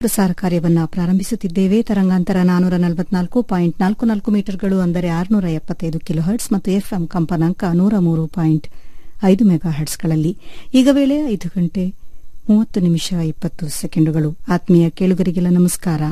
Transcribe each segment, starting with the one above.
ಪ್ರಸಾರ ಕಾರ್ಯವನ್ನ ಪ್ರಾರಂಭಿಸುತ್ತಿದ್ದೇವೆ ತರಂಗಾಂತರ ನಾನೂರ ನಲವತ್ನಾಲ್ಕು ಪಾಯಿಂಟ್ ನಾಲ್ಕು ನಾಲ್ಕು ಮೀಟರ್ಗಳು ಅಂದರೆ ಆರುನೂರ ಎಪ್ಪತ್ತೈದು ಕಿಲೋ ಹರ್ಟ್ಸ್ ಮತ್ತು ಎಫ್ಎಂ ಕಂಪನಾಂಕ ನೂರ ಮೂರು ಪಾಯಿಂಟ್ ಐದು ಮೆಗಾ ಹರ್ಟ್ಸ್ಗಳಲ್ಲಿ ಈಗ ವೇಳೆ ಐದು ಗಂಟೆ ಮೂವತ್ತು ನಿಮಿಷ ಇಪ್ಪತ್ತು ಸೆಕೆಂಡುಗಳು ಆತ್ಮೀಯ ಕೇಳುಗರಿಗೆಲ್ಲ ನಮಸ್ಕಾರ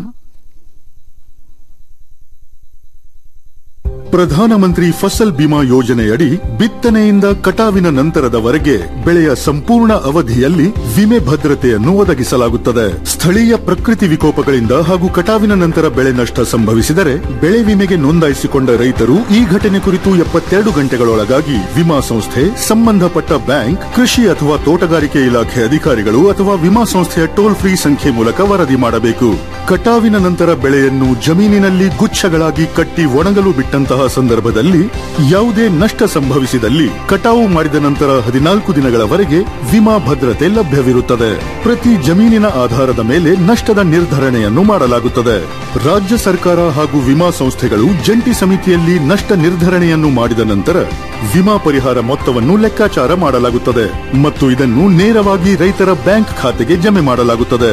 ಪ್ರಧಾನಮಂತ್ರಿ ಫಸಲ್ ಬಿಮಾ ಯೋಜನೆಯಡಿ ಬಿತ್ತನೆಯಿಂದ ಕಟಾವಿನ ನಂತರದವರೆಗೆ ಬೆಳೆಯ ಸಂಪೂರ್ಣ ಅವಧಿಯಲ್ಲಿ ವಿಮೆ ಭದ್ರತೆಯನ್ನು ಒದಗಿಸಲಾಗುತ್ತದೆ ಸ್ಥಳೀಯ ಪ್ರಕೃತಿ ವಿಕೋಪಗಳಿಂದ ಹಾಗೂ ಕಟಾವಿನ ನಂತರ ಬೆಳೆ ನಷ್ಟ ಸಂಭವಿಸಿದರೆ ಬೆಳೆ ವಿಮೆಗೆ ನೋಂದಾಯಿಸಿಕೊಂಡ ರೈತರು ಈ ಘಟನೆ ಕುರಿತು ಎಪ್ಪತ್ತೆರಡು ಗಂಟೆಗಳೊಳಗಾಗಿ ವಿಮಾ ಸಂಸ್ಥೆ ಸಂಬಂಧಪಟ್ಟ ಬ್ಯಾಂಕ್ ಕೃಷಿ ಅಥವಾ ತೋಟಗಾರಿಕೆ ಇಲಾಖೆ ಅಧಿಕಾರಿಗಳು ಅಥವಾ ವಿಮಾ ಸಂಸ್ಥೆಯ ಟೋಲ್ ಫ್ರೀ ಸಂಖ್ಯೆ ಮೂಲಕ ವರದಿ ಮಾಡಬೇಕು ಕಟಾವಿನ ನಂತರ ಬೆಳೆಯನ್ನು ಜಮೀನಿನಲ್ಲಿ ಗುಚ್ಛಗಳಾಗಿ ಕಟ್ಟಿ ಒಣಗಲು ಬಿಟ್ಟಂತಹ ಸಂದರ್ಭದಲ್ಲಿ ಯಾವುದೇ ನಷ್ಟ ಸಂಭವಿಸಿದಲ್ಲಿ ಕಟಾವು ಮಾಡಿದ ನಂತರ ಹದಿನಾಲ್ಕು ದಿನಗಳವರೆಗೆ ವಿಮಾ ಭದ್ರತೆ ಲಭ್ಯವಿರುತ್ತದೆ ಪ್ರತಿ ಜಮೀನಿನ ಆಧಾರದ ಮೇಲೆ ನಷ್ಟದ ನಿರ್ಧರಣೆಯನ್ನು ಮಾಡಲಾಗುತ್ತದೆ ರಾಜ್ಯ ಸರ್ಕಾರ ಹಾಗೂ ವಿಮಾ ಸಂಸ್ಥೆಗಳು ಜಂಟಿ ಸಮಿತಿಯಲ್ಲಿ ನಷ್ಟ ನಿರ್ಧರಣೆಯನ್ನು ಮಾಡಿದ ನಂತರ ವಿಮಾ ಪರಿಹಾರ ಮೊತ್ತವನ್ನು ಲೆಕ್ಕಾಚಾರ ಮಾಡಲಾಗುತ್ತದೆ ಮತ್ತು ಇದನ್ನು ನೇರವಾಗಿ ರೈತರ ಬ್ಯಾಂಕ್ ಖಾತೆಗೆ ಜಮೆ ಮಾಡಲಾಗುತ್ತದೆ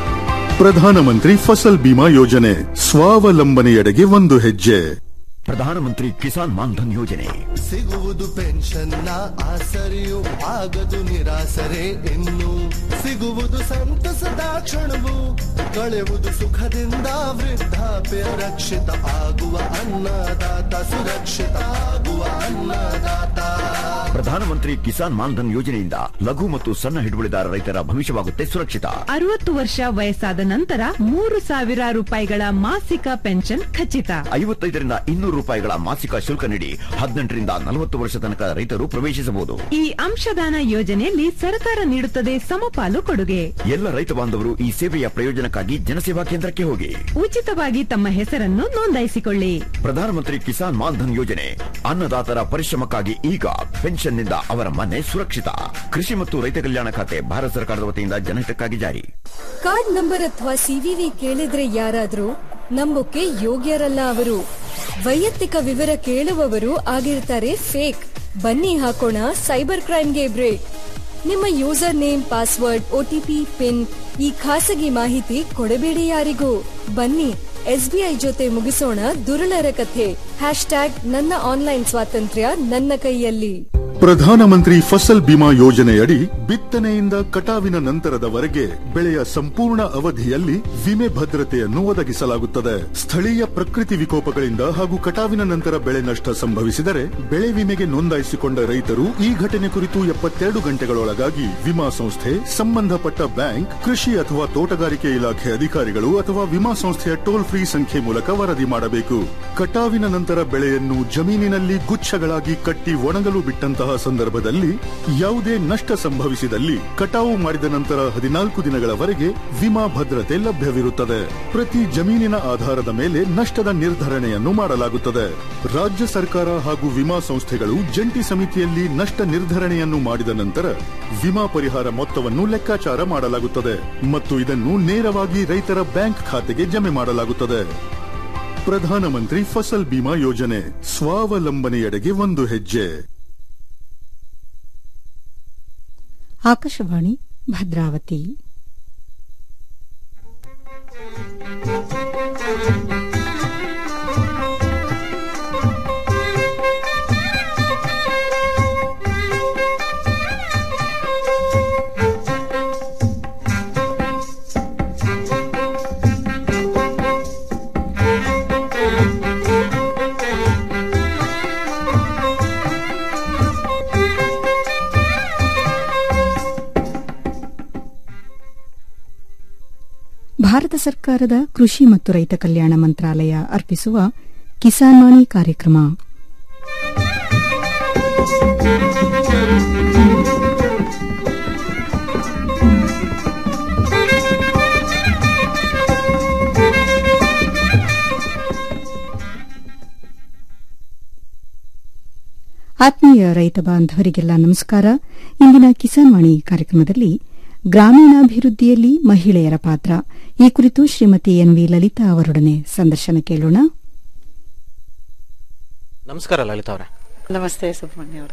ಪ್ರಧಾನಮಂತ್ರಿ ಫಸಲ್ ಬಿಮಾ ಯೋಜನೆ ಸ್ವಾವಲಂಬನೆಯೆಡೆಗೆ ಒಂದು ಹೆಜ್ಜೆ ಪ್ರಧಾನಮಂತ್ರಿ ಕಿಸಾನ್ ಮಾನ್ಧನ್ ಯೋಜನೆ ಸಿಗುವುದು ಪೆನ್ಷನ್ನ ಆಸರೆಯು ಆಗದು ನಿರಾಸರೆ ಇನ್ನು ಸಿಗುವುದು ಸಂತಸದ ಕ್ಷಣವು ಕಳೆಯುವುದು ಸುಖದಿಂದ ವೃದ್ಧಾಪ್ಯ ರಕ್ಷಿತ ಆಗುವ ಅನ್ನದಾತ ಸುರಕ್ಷಿತ ಆಗುವ ಅನ್ನದಾತ ಪ್ರಧಾನಮಂತ್ರಿ ಕಿಸಾನ್ ಮಾನ್ಧನ್ ಯೋಜನೆಯಿಂದ ಲಘು ಮತ್ತು ಸಣ್ಣ ಹಿಡುವಳಿದಾರ ರೈತರ ಭವಿಷ್ಯವಾಗುತ್ತೆ ಸುರಕ್ಷಿತ ಅರವತ್ತು ವರ್ಷ ವಯಸ್ಸಾದ ನಂತರ ಮೂರು ಸಾವಿರ ರೂಪಾಯಿಗಳ ಮಾಸಿಕ ಪೆನ್ಷನ್ ಖಚಿತ ಐವತ್ತೈದರಿಂದ ಇನ್ನೂರು ರೂಪಾಯಿಗಳ ಮಾಸಿಕ ಶುಲ್ಕ ನೀಡಿ ಹದಿನೆಂಟರಿಂದ ನಲವತ್ತು ವರ್ಷ ತನಕ ರೈತರು ಪ್ರವೇಶಿಸಬಹುದು ಈ ಅಂಶದಾನ ಯೋಜನೆಯಲ್ಲಿ ಸರ್ಕಾರ ನೀಡುತ್ತದೆ ಸಮಪಾಲು ಕೊಡುಗೆ ಎಲ್ಲ ರೈತ ಬಾಂಧವರು ಈ ಸೇವೆಯ ಪ್ರಯೋಜನಕ್ಕಾಗಿ ಜನಸೇವಾ ಕೇಂದ್ರಕ್ಕೆ ಹೋಗಿ ಉಚಿತವಾಗಿ ತಮ್ಮ ಹೆಸರನ್ನು ನೋಂದಾಯಿಸಿಕೊಳ್ಳಿ ಪ್ರಧಾನಮಂತ್ರಿ ಕಿಸಾನ್ ಮಾನ್ಧನ್ ಯೋಜನೆ ಅನ್ನದಾತರ ಪರಿಶ್ರಮಕ್ಕಾಗಿ ಈಗ ಪೆನ್ಷನ್ನಿಂದ ಅವರ ಮನೆ ಸುರಕ್ಷಿತ ಕೃಷಿ ಮತ್ತು ರೈತ ಕಲ್ಯಾಣ ಖಾತೆ ಭಾರತ ಸರ್ಕಾರದ ವತಿಯಿಂದ ಜನಹಿತಕ್ಕಾಗಿ ಜಾರಿ ಕಾರ್ಡ್ ನಂಬರ್ ಅಥವಾ ಸಿವಿವಿ ಕೇಳಿದ್ರೆ ಯಾರಾದ್ರೂ ನಂಬೋಕೆ ಯೋಗ್ಯರಲ್ಲ ಅವರು ವೈಯಕ್ತಿಕ ವಿವರ ಕೇಳುವವರು ಆಗಿರ್ತಾರೆ ಫೇಕ್ ಬನ್ನಿ ಹಾಕೋಣ ಸೈಬರ್ ಕ್ರೈಮ್ಗೆ ಬ್ರೇಕ್ ನಿಮ್ಮ username password OTP PIN ಈ ಖಾಸಗಿ ಮಾಹಿತಿ ಕೊಡಬೇಡಿ ಯಾರಿಗೂ ಬನ್ನಿ ಎಸ್ಬಿಐ ಜೊತೆ ಮುಗಿಸೋಣ ದುರುಳರ ಕಥೆ ಹ್ಯಾಶ್ ಟ್ಯಾಗ್ ನನ್ನ ಆನ್ಲೈನ್ ಸ್ವಾತಂತ್ರ್ಯ ನನ್ನ ಕೈಯಲ್ಲಿ ಪ್ರಧಾನಮಂತ್ರಿ ಫಸಲ್ ಬಿಮಾ ಯೋಜನೆಯಡಿ ಬಿತ್ತನೆಯಿಂದ ಕಟಾವಿನ ನಂತರದವರೆಗೆ ಬೆಳೆಯ ಸಂಪೂರ್ಣ ಅವಧಿಯಲ್ಲಿ ವಿಮೆ ಭದ್ರತೆಯನ್ನು ಒದಗಿಸಲಾಗುತ್ತದೆ ಸ್ಥಳೀಯ ಪ್ರಕೃತಿ ವಿಕೋಪಗಳಿಂದ ಹಾಗೂ ಕಟಾವಿನ ನಂತರ ಬೆಳೆ ನಷ್ಟ ಸಂಭವಿಸಿದರೆ ಬೆಳೆ ವಿಮೆಗೆ ನೋಂದಾಯಿಸಿಕೊಂಡ ರೈತರು ಈ ಘಟನೆ ಕುರಿತು ಎಪ್ಪತ್ತೆರಡು ಗಂಟೆಗಳೊಳಗಾಗಿ ವಿಮಾ ಸಂಸ್ಥೆ ಸಂಬಂಧಪಟ್ಟ ಬ್ಯಾಂಕ್ ಕೃಷಿ ಅಥವಾ ತೋಟಗಾರಿಕೆ ಇಲಾಖೆ ಅಧಿಕಾರಿಗಳು ಅಥವಾ ವಿಮಾ ಸಂಸ್ಥೆಯ ಟೋಲ್ ಫ್ರೀ ಸಂಖ್ಯೆ ಮೂಲಕ ವರದಿ ಮಾಡಬೇಕು ಕಟಾವಿನ ನಂತರ ಬೆಳೆಯನ್ನು ಜಮೀನಿನಲ್ಲಿ ಗುಚ್ಛಗಳಾಗಿ ಕಟ್ಟಿ ಒಣಗಲು ಬಿಟ್ಟಂತಹ ಸಂದರ್ಭದಲ್ಲಿ ಯಾವುದೇ ನಷ್ಟ ಸಂಭವಿಸಿದಲ್ಲಿ ಕಟಾವು ಮಾಡಿದ ನಂತರ ಹದಿನಾಲ್ಕು ದಿನಗಳವರೆಗೆ ವಿಮಾ ಭದ್ರತೆ ಲಭ್ಯವಿರುತ್ತದೆ ಪ್ರತಿ ಜಮೀನಿನ ಆಧಾರದ ಮೇಲೆ ನಷ್ಟದ ನಿರ್ಧರಣೆಯನ್ನು ಮಾಡಲಾಗುತ್ತದೆ ರಾಜ್ಯ ಸರ್ಕಾರ ಹಾಗೂ ವಿಮಾ ಸಂಸ್ಥೆಗಳು ಜಂಟಿ ಸಮಿತಿಯಲ್ಲಿ ನಷ್ಟ ನಿರ್ಧರಣೆಯನ್ನು ಮಾಡಿದ ನಂತರ ವಿಮಾ ಪರಿಹಾರ ಮೊತ್ತವನ್ನು ಲೆಕ್ಕಾಚಾರ ಮಾಡಲಾಗುತ್ತದೆ ಮತ್ತು ಇದನ್ನು ನೇರವಾಗಿ ರೈತರ ಬ್ಯಾಂಕ್ ಖಾತೆಗೆ ಜಮೆ ಮಾಡಲಾಗುತ್ತದೆ ಪ್ರಧಾನಮಂತ್ರಿ ಫಸಲ್ ಬಿಮಾ ಯೋಜನೆ ಸ್ವಾವಲಂಬನೆಯೆಡೆಗೆ ಒಂದು ಹೆಜ್ಜೆ ಆಕಾಶವಾಣಿ ಭದ್ರಾವತಿ ಭಾರತ ಸರ್ಕಾರದ ಕೃಷಿ ಮತ್ತು ರೈತ ಕಲ್ಯಾಣ ಮಂತ್ರಾಲಯ ಅರ್ಪಿಸುವ ಕಿಸಾನ್ ವಾಣಿ ಕಾರ್ಯಕ್ರಮ ಆತ್ಮೀಯ ರೈತ ಬಾಂಧವರಿಗೆಲ್ಲ ನಮಸ್ಕಾರ ಇಂದಿನ ಕಿಸಾನ್ ವಾಣಿ ಕಾರ್ಯಕ್ರಮದಲ್ಲಿ ಗ್ರಾಮೀಣಾಭಿವೃದ್ಧಿಯಲ್ಲಿ ಮಹಿಳೆಯರ ಪಾತ್ರ ಈ ಕುರಿತು ಶ್ರೀಮತಿ ಎನ್ವಿ ಲಲಿತಾ ಅವರೊಡನೆ ಸಂದರ್ಶನ ಕೇಳೋಣ ನಮಸ್ಕಾರ ಲಲಿತಾ ಅವರೇ ನಮಸ್ತೆ ಸುಬ್ರಹ್ಮಣ್ಯ ಅವರೇ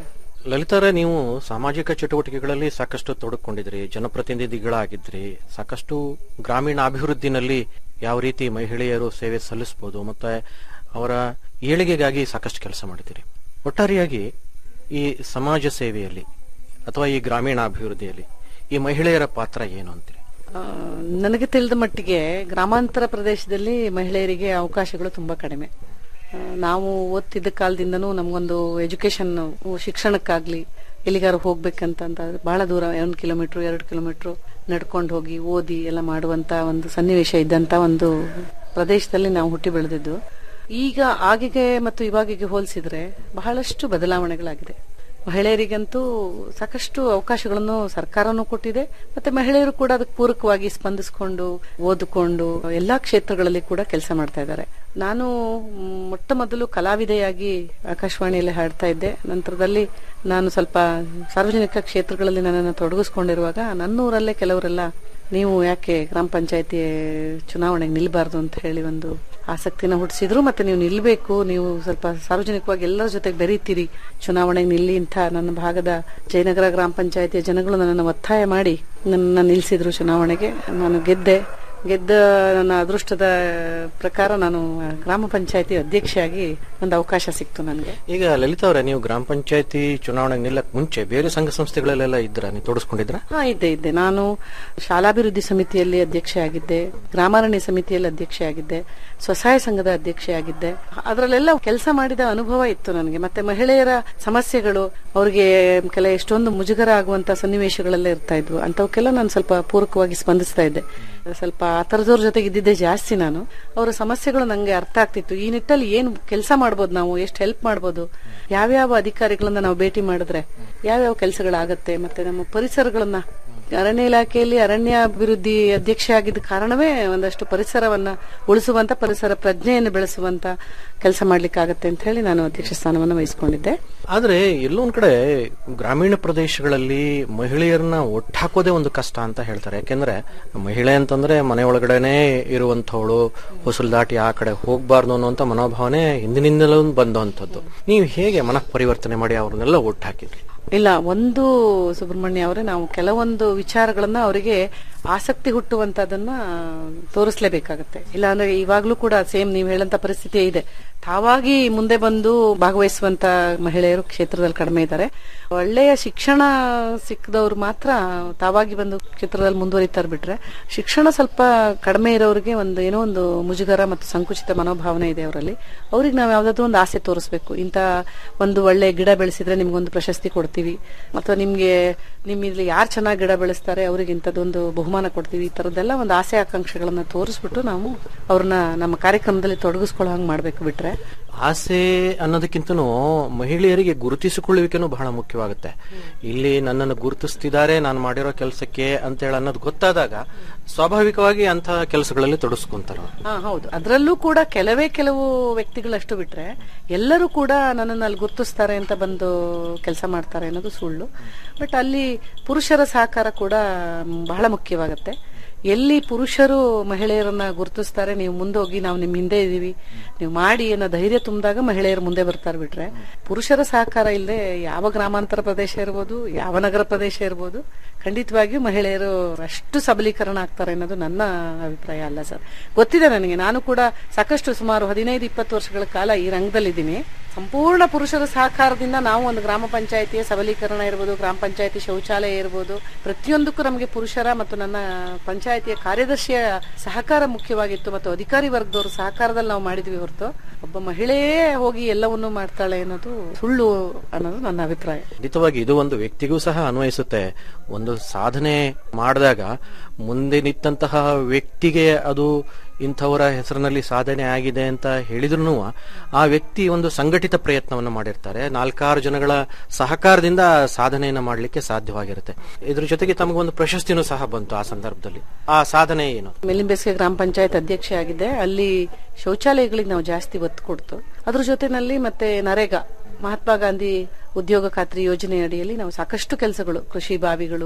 ಲಲಿತಾರೇ ನೀವು ಸಾಮಾಜಿಕ ಚಟುವಟಿಕೆಗಳಲ್ಲಿ ಸಾಕಷ್ಟು ತೊಡಕೊಂಡಿದ್ರಿ ಜನಪ್ರತಿನಿಧಿಗಳಾಗಿದ್ರಿ ಸಾಕಷ್ಟು ಗ್ರಾಮೀಣ ಅಭಿವೃದ್ಧಿನಲ್ಲಿ ಯಾವ ರೀತಿ ಮಹಿಳೆಯರು ಸೇವೆ ಸಲ್ಲಿಸಬಹುದು ಮತ್ತೆ ಅವರ ಏಳಿಗೆಗಾಗಿ ಸಾಕಷ್ಟು ಕೆಲಸ ಮಾಡಿದ್ದೀರಿ ಒಟ್ಟಾರೆಯಾಗಿ ಈ ಸಮಾಜ ಸೇವೆಯಲ್ಲಿ ಅಥವಾ ಈ ಗ್ರಾಮೀಣ ಅಭಿವೃದ್ಧಿಯಲ್ಲಿ ಈ ಮಹಿಳೆಯರ ಪಾತ್ರ ಏನು ಅಂತೀರಿ ಆ, ನನಗೆ ತಿಳಿದ ಮಟ್ಟಿಗೆ ಗ್ರಾಮಾಂತರ ಪ್ರದೇಶದಲ್ಲಿ ಮಹಿಳೆಯರಿಗೆ ಅವಕಾಶಗಳು ತುಂಬಾ ಕಡಿಮೆ ಆ, ನಾವು ಓದ್ತಿದ್ದ ಕಾಲದಿಂದನೂ ನಮಗೊಂದು ಎಜುಕೇಶನ್ ಶಿಕ್ಷಣಕ್ಕಾಗ್ಲಿ ಎಲ್ಲಿಗಾರು ಹೋಗ್ಬೇಕಂತ ಬಹಳ ದೂರ ಒಂದು ಕಿಲೋಮೀಟರ್ ಎರಡು ಕಿಲೋಮೀಟರ್ ನಡ್ಕೊಂಡು ಹೋಗಿ ಓದಿ ಎಲ್ಲ ಮಾಡುವಂತ ಒಂದು ಸನ್ನಿವೇಶ ಇದ್ದಂತ ಒಂದು ಪ್ರದೇಶದಲ್ಲಿ ನಾವು ಹುಟ್ಟಿ ಬೆಳೆದಿದ್ದು ಈಗ ಆಗಿಗೆ ಮತ್ತು ಇವಾಗಿಗೆ ಹೋಲಿಸಿದ್ರೆ ಬಹಳಷ್ಟು ಬದಲಾವಣೆಗಳಾಗಿದೆ ಮಹಿಳೆಯರಿಗಂತೂ ಸಾಕಷ್ಟು ಅವಕಾಶಗಳನ್ನು ಸರ್ಕಾರನೂ ಕೊಟ್ಟಿದೆ ಮತ್ತೆ ಮಹಿಳೆಯರು ಕೂಡ ಅದಕ್ಕೆ ಪೂರಕವಾಗಿ ಸ್ಪಂದಿಸಿಕೊಂಡು ಓದಿಕೊಂಡು ಎಲ್ಲಾ ಕ್ಷೇತ್ರಗಳಲ್ಲಿ ಕೂಡ ಕೆಲಸ ಮಾಡ್ತಾ ಇದ್ದಾರೆ ನಾನು ಮ್, ಮೊಟ್ಟ ಮೊದಲು ಕಲಾವಿದೆಯಾಗಿ ಆಕಾಶವಾಣಿಯಲ್ಲಿ ಹಾಡ್ತಾ ಇದ್ದೆ ನಂತರದಲ್ಲಿ ನಾನು ಸ್ವಲ್ಪ ಸಾರ್ವಜನಿಕ ಕ್ಷೇತ್ರಗಳಲ್ಲಿ ನನ್ನನ್ನು ತೊಡಗಿಸ್ಕೊಂಡಿರುವಾಗ ನನ್ನೂರಲ್ಲೇ ಕೆಲವರೆಲ್ಲ ನೀವು ಯಾಕೆ ಗ್ರಾಮ ಪಂಚಾಯತಿ ಚುನಾವಣೆಗೆ ನಿಲ್ಬಾರ್ದು ಅಂತ ಹೇಳಿ ಒಂದು ಆಸಕ್ತಿನ ಹುಟ್ಟಿಸಿದ್ರು ಮತ್ತೆ ನೀವು ನಿಲ್ಬೇಕು ನೀವು ಸ್ವಲ್ಪ ಸಾರ್ವಜನಿಕವಾಗಿ ಎಲ್ಲರ ಜೊತೆಗೆ ಬೆರೀತೀರಿ ಚುನಾವಣೆಗೆ ನಿಲ್ಲಿ ಅಂತ ನನ್ನ ಭಾಗದ ಜಯನಗರ ಗ್ರಾಮ ಪಂಚಾಯತಿಯ ಜನಗಳು ನನ್ನನ್ನು ಒತ್ತಾಯ ಮಾಡಿ ನನ್ನ ನಿಲ್ಸಿದ್ರು ಚುನಾವಣೆಗೆ ನಾನು ಗೆದ್ದೆ ಗೆದ್ದ ನನ್ನ ಅದೃಷ್ಟದ ಪ್ರಕಾರ ನಾನು ಗ್ರಾಮ ಪಂಚಾಯತಿ ಅಧ್ಯಕ್ಷೆಯಾಗಿ ಒಂದು ಅವಕಾಶ ಸಿಕ್ತು ನನಗೆ ಈಗ ಲಲಿತಾ ಅವರೇ ನೀವು ಗ್ರಾಮ ಪಂಚಾಯತಿ ಚುನಾವಣೆಗೆ ನಿಲ್ಲಕ್ ಮುಂಚೆ ಬೇರೆ ಸಂಘ ಸಂಸ್ಥೆಗಳಲ್ಲೆಲ್ಲ ಇದ್ರ ನೀವು ತೊಡಸ್ಕೊಂಡಿದ್ರ ಹಾ ಇದ್ದೆ ಇದ್ದೆ ನಾನು ಶಾಲಾಭಿವೃದ್ಧಿ ಸಮಿತಿಯಲ್ಲಿ ಅಧ್ಯಕ್ಷೆಯಾಗಿದ್ದೆ ಗ್ರಾಮಾರಣ್ಯ ಸಮಿತಿಯಲ್ಲಿ ಅಧ್ಯಕ್ಷೆಯಾಗಿದ್ದೆ ಸ್ವಸಹಾಯ ಸಂಘದ ಅಧ್ಯಕ್ಷೆಯಾಗಿದ್ದೆ ಅದರಲ್ಲೆಲ್ಲ ಕೆಲಸ ಮಾಡಿದ ಅನುಭವ ಇತ್ತು ನನಗೆ ಮತ್ತೆ ಮಹಿಳೆಯರ ಸಮಸ್ಯೆಗಳು ಅವ್ರಿಗೆ ಕೆಲ ಎಷ್ಟೊಂದು ಮುಜುಗರ ಆಗುವಂತ ಸನ್ನಿವೇಶಗಳೆಲ್ಲ ಇರ್ತಾ ಇದ್ವು ಅಂತವಕ್ಕೆಲ್ಲ ನಾನು ಸ್ವಲ್ಪ ಪೂರಕವಾಗಿ ಸ್ಪಂದಿಸ್ತಾ ಇದ್ದೆ ಸ್ವಲ್ಪ ಆ ಥರದವ್ರ ಜೊತೆಗೆ ಇದ್ದಿದ್ದೆ ಜಾಸ್ತಿ ನಾನು ಅವರ ಸಮಸ್ಯೆಗಳು ನಂಗೆ ಅರ್ಥ ಆಗ್ತಿತ್ತು ಈ ನಿಟ್ಟಲ್ಲಿ ಏನು ಕೆಲಸ ಮಾಡ್ಬೋದು ನಾವು ಎಷ್ಟು ಹೆಲ್ಪ್ ಮಾಡ್ಬೋದು ಯಾವ್ಯಾವ ಅಧಿಕಾರಿಗಳನ್ನ ನಾವು ಭೇಟಿ ಮಾಡಿದ್ರೆ ಯಾವ್ಯಾವ ಕೆಲಸಗಳಾಗತ್ತೆ ಮತ್ತೆ ನಮ್ಮ ಪರಿಸರಗಳನ್ನ ಅರಣ್ಯ ಇಲಾಖೆಯಲ್ಲಿ ಅರಣ್ಯ ಅಭಿವೃದ್ಧಿ ಅಧ್ಯಕ್ಷೆ ಆಗಿದ್ದ ಕಾರಣವೇ ಒಂದಷ್ಟು ಪರಿಸರವನ್ನ ಉಳಿಸುವಂತ ಪರಿಸರ ಪ್ರಜ್ಞೆಯನ್ನು ಬೆಳೆಸುವಂತ ಕೆಲಸ ಮಾಡ್ಲಿಕ್ಕಾಗತ್ತೆ ಅಂತ ಹೇಳಿ ನಾನು ಅಧ್ಯಕ್ಷ ಸ್ಥಾನವನ್ನು ವಹಿಸಿಕೊಂಡಿದ್ದೆ ಆದ್ರೆ ಎಲ್ಲೊಂದ್ ಕಡೆ ಗ್ರಾಮೀಣ ಪ್ರದೇಶಗಳಲ್ಲಿ ಮಹಿಳೆಯರನ್ನ ಒಟ್ಟಾಕೋದೇ ಒಂದು ಕಷ್ಟ ಅಂತ ಹೇಳ್ತಾರೆ ಯಾಕೆಂದ್ರೆ ಮಹಿಳೆ ಅಂತಂದ್ರೆ ಮನೆ ಒಳಗಡೆನೆ ಇರುವಂತವಳು ಹೊಸಲು ದಾಟಿ ಆ ಕಡೆ ಹೋಗ್ಬಾರ್ದು ಅನ್ನುವಂತ ಮನೋಭಾವನೆ ಹಿಂದಿನಿಂದಲೂ ಬಂದಂತದ್ದು ನೀವು ಹೇಗೆ ಮನಃ ಪರಿವರ್ತನೆ ಮಾಡಿ ಅವ್ರನ್ನೆಲ್ಲ ಒಟ್ಟಾಕಿದ್ರಿ ಇಲ್ಲ ಒಂದು ಸುಬ್ರಹ್ಮಣ್ಯ ಅವರೇ ನಾವು ಕೆಲವೊಂದು ವಿಚಾರಗಳನ್ನ ಅವರಿಗೆ ಆಸಕ್ತಿ ಹುಟ್ಟುವಂತದನ್ನ ತೋರಿಸ್ಲೇಬೇಕಾಗತ್ತೆ ಇಲ್ಲ ಅಂದ್ರೆ ಇವಾಗ್ಲೂ ಕೂಡ ಸೇಮ್ ನೀವು ಹೇಳಂತ ಪರಿಸ್ಥಿತಿ ಇದೆ ತಾವಾಗಿ ಮುಂದೆ ಬಂದು ಭಾಗವಹಿಸುವಂತ ಮಹಿಳೆಯರು ಕ್ಷೇತ್ರದಲ್ಲಿ ಕಡಿಮೆ ಇದ್ದಾರೆ ಒಳ್ಳೆಯ ಶಿಕ್ಷಣ ಸಿಕ್ಕದವ್ರು ಮಾತ್ರ ತಾವಾಗಿ ಬಂದು ಕ್ಷೇತ್ರದಲ್ಲಿ ಮುಂದುವರಿತಾರೆ ಬಿಟ್ರೆ ಶಿಕ್ಷಣ ಸ್ವಲ್ಪ ಕಡಿಮೆ ಇರೋರಿಗೆ ಒಂದು ಏನೋ ಒಂದು ಮುಜುಗರ ಮತ್ತು ಸಂಕುಚಿತ ಮನೋಭಾವನೆ ಇದೆ ಅವರಲ್ಲಿ ಅವ್ರಿಗೆ ನಾವು ಯಾವ್ದಾದ್ರು ಒಂದು ಆಸೆ ತೋರಿಸ್ಬೇಕು ಇಂತ ಒಂದು ಒಳ್ಳೆ ಗಿಡ ಬೆಳೆಸಿದ್ರೆ ನಿಮ್ಗೊಂದು ಪ್ರಶಸ್ತಿ ಕೊಡ್ತೀವಿ ಅಥವಾ ನಿಮ್ಗೆ ನಿಮ್ ಇಲ್ಲಿ ಯಾರು ಚೆನ್ನಾಗಿ ಗಿಡ ಬೆಳೆಸ್ತಾರೆ ಅವ್ರಿಗೆ ಇಂಥದ್ದೊಂದು ಬಹುಮಾನ ಕೊಡ್ತೀವಿ ಈ ತರದ್ದೆಲ್ಲ ಒಂದು ಆಸೆ ಆಕಾಂಕ್ಷೆಗಳನ್ನ ತೋರಿಸ್ಬಿಟ್ಟು ನಾವು ಅವ್ರನ್ನ ನಮ್ಮ ಕಾರ್ಯಕ್ರಮದಲ್ಲಿ ತೊಡಗಿಸ್ಕೊಳ್ಳೋ ಹಂಗ್ ಮಾಡ್ಬೇಕು ಬಿಟ್ರೆ ಆಸೆ ಅನ್ನೋದಕ್ಕಿಂತನೂ ಮಹಿಳೆಯರಿಗೆ ಗುರುತಿಸಿಕೊಳ್ಳುವಿಕೆನೂ ಬಹಳ ಮುಖ್ಯವಾಗುತ್ತೆ ಇಲ್ಲಿ ನನ್ನನ್ನು ಗುರುತಿಸ್ತಿದ್ದಾರೆ ನಾನು ಮಾಡಿರೋ ಕೆಲಸಕ್ಕೆ ಅಂತೇಳಿ ಅನ್ನೋದು ಗೊತ್ತಾದಾಗ ಸ್ವಾಭಾವಿಕವಾಗಿ ಅಂತಹ ಕೆಲಸಗಳಲ್ಲಿ ತೊಡಸ್ಕೊಂತಾರ ಹಾ ಹೌದು ಅದರಲ್ಲೂ ಕೂಡ ಕೆಲವೇ ಕೆಲವು ವ್ಯಕ್ತಿಗಳಷ್ಟು ಬಿಟ್ರೆ ಎಲ್ಲರೂ ಕೂಡ ನನ್ನನ್ನು ಅಲ್ಲಿ ಗುರುತಿಸ್ತಾರೆ ಅಂತ ಬಂದು ಕೆಲಸ ಮಾಡ್ತಾರೆ ಅನ್ನೋದು ಸುಳ್ಳು ಬಟ್ ಅಲ್ಲಿ ಪುರುಷರ ಸಹಕಾರ ಕೂಡ ಮ್, ಬಹಳ ಮುಖ್ಯವಾಗುತ್ತೆ ಎಲ್ಲಿ ಪುರುಷರು ಮಹಿಳೆಯರನ್ನ ಗುರುತಿಸ್ತಾರೆ ನೀವು ಮುಂದೆ ಹೋಗಿ ನಾವು ನಿಮ್ ಹಿಂದೆ ಇದೀವಿ ನೀವು ಮಾಡಿ ಅನ್ನೋ ಧೈರ್ಯ ತುಂಬಿದಾಗ ಮಹಿಳೆಯರು ಮುಂದೆ ಬರ್ತಾರೆ ಬಿಟ್ರೆ ಪುರುಷರ ಸಹಕಾರ ಇಲ್ಲದೆ ಯಾವ ಗ್ರಾಮಾಂತರ ಪ್ರದೇಶ ಇರ್ಬೋದು ಯಾವ ನಗರ ಪ್ರದೇಶ ಇರ್ಬೋದು ಖಂಡಿತವಾಗಿಯೂ ಮಹಿಳೆಯರು ಅಷ್ಟು ಸಬಲೀಕರಣ ಆಗ್ತಾರೆ ಅನ್ನೋದು ನನ್ನ ಅಭಿಪ್ರಾಯ ಅಲ್ಲ ಸರ್ ಗೊತ್ತಿದೆ ನನಗೆ ನಾನು ಕೂಡ ಸಾಕಷ್ಟು ಸುಮಾರು ಹದಿನೈದು ಇಪ್ಪತ್ತು ವರ್ಷಗಳ ಕಾಲ ಈ ರಂಗದಲ್ಲಿದ್ದೀನಿ ಸಂಪೂರ್ಣ ಪುರುಷರ ಸಹಕಾರದಿಂದ ನಾವು ಒಂದು ಗ್ರಾಮ ಪಂಚಾಯತಿಯ ಸಬಲೀಕರಣ ಇರ್ಬೋದು ಗ್ರಾಮ ಪಂಚಾಯತಿ ಶೌಚಾಲಯ ಇರ್ಬೋದು ಪ್ರತಿಯೊಂದಕ್ಕೂ ನಮಗೆ ಪುರುಷರ ಮತ್ತು ನನ್ನ ಪಂಚಾಯತಿಯ ಕಾರ್ಯದರ್ಶಿಯ ಸಹಕಾರ ಮುಖ್ಯವಾಗಿತ್ತು ಮತ್ತು ಅಧಿಕಾರಿ ವರ್ಗದವರು ಸಹಕಾರದಲ್ಲಿ ನಾವು ಮಾಡಿದ್ವಿ ಹೊರತು ಒಬ್ಬ ಮಹಿಳೆಯೇ ಹೋಗಿ ಎಲ್ಲವನ್ನೂ ಮಾಡ್ತಾಳೆ ಅನ್ನೋದು ಸುಳ್ಳು ಅನ್ನೋದು ನನ್ನ ಅಭಿಪ್ರಾಯ ಖಂಡಿತವಾಗಿ ಇದು ಒಂದು ವ್ಯಕ್ತಿಗೂ ಸಹ ಅನ್ವಯಿಸುತ್ತೆ ಒಂದು ಸಾಧನೆ ಮಾಡಿದಾಗ ಮುಂದೆ ನಿಂತಹ ವ್ಯಕ್ತಿಗೆ ಅದು ಇಂಥವರ ಹೆಸರಿನಲ್ಲಿ ಸಾಧನೆ ಆಗಿದೆ ಅಂತ ಹೇಳಿದ್ರು ಆ ವ್ಯಕ್ತಿ ಒಂದು ಸಂಘಟಿತ ಪ್ರಯತ್ನವನ್ನು ಮಾಡಿರ್ತಾರೆ ನಾಲ್ಕಾರು ಜನಗಳ ಸಹಕಾರದಿಂದ ಸಾಧನೆಯನ್ನ ಮಾಡಲಿಕ್ಕೆ ಸಾಧ್ಯವಾಗಿರುತ್ತೆ ಇದ್ರ ಜೊತೆಗೆ ತಮಗೊಂದು ಪ್ರಶಸ್ತಿನೂ ಸಹ ಬಂತು ಆ ಸಂದರ್ಭದಲ್ಲಿ ಆ ಸಾಧನೆ ಏನು ಮೆಲಿಂಬೆಸ್ಗೆ ಗ್ರಾಮ ಪಂಚಾಯತ್ ಅಧ್ಯಕ್ಷೆ ಆಗಿದ್ದೆ ಅಲ್ಲಿ ಶೌಚಾಲಯಗಳಿಗೆ ನಾವು ಜಾಸ್ತಿ ಒತ್ತು ಕೊಡ್ತು ಅದ್ರ ಜೊತೆನಲ್ಲಿ ಮತ್ತೆ ನರೇಗಾ ಮಹಾತ್ಮ ಗಾಂಧಿ ಉದ್ಯೋಗ ಖಾತ್ರಿ ಯೋಜನೆ ಅಡಿಯಲ್ಲಿ ನಾವು ಸಾಕಷ್ಟು ಕೆಲಸಗಳು ಕೃಷಿ ಬಾವಿಗಳು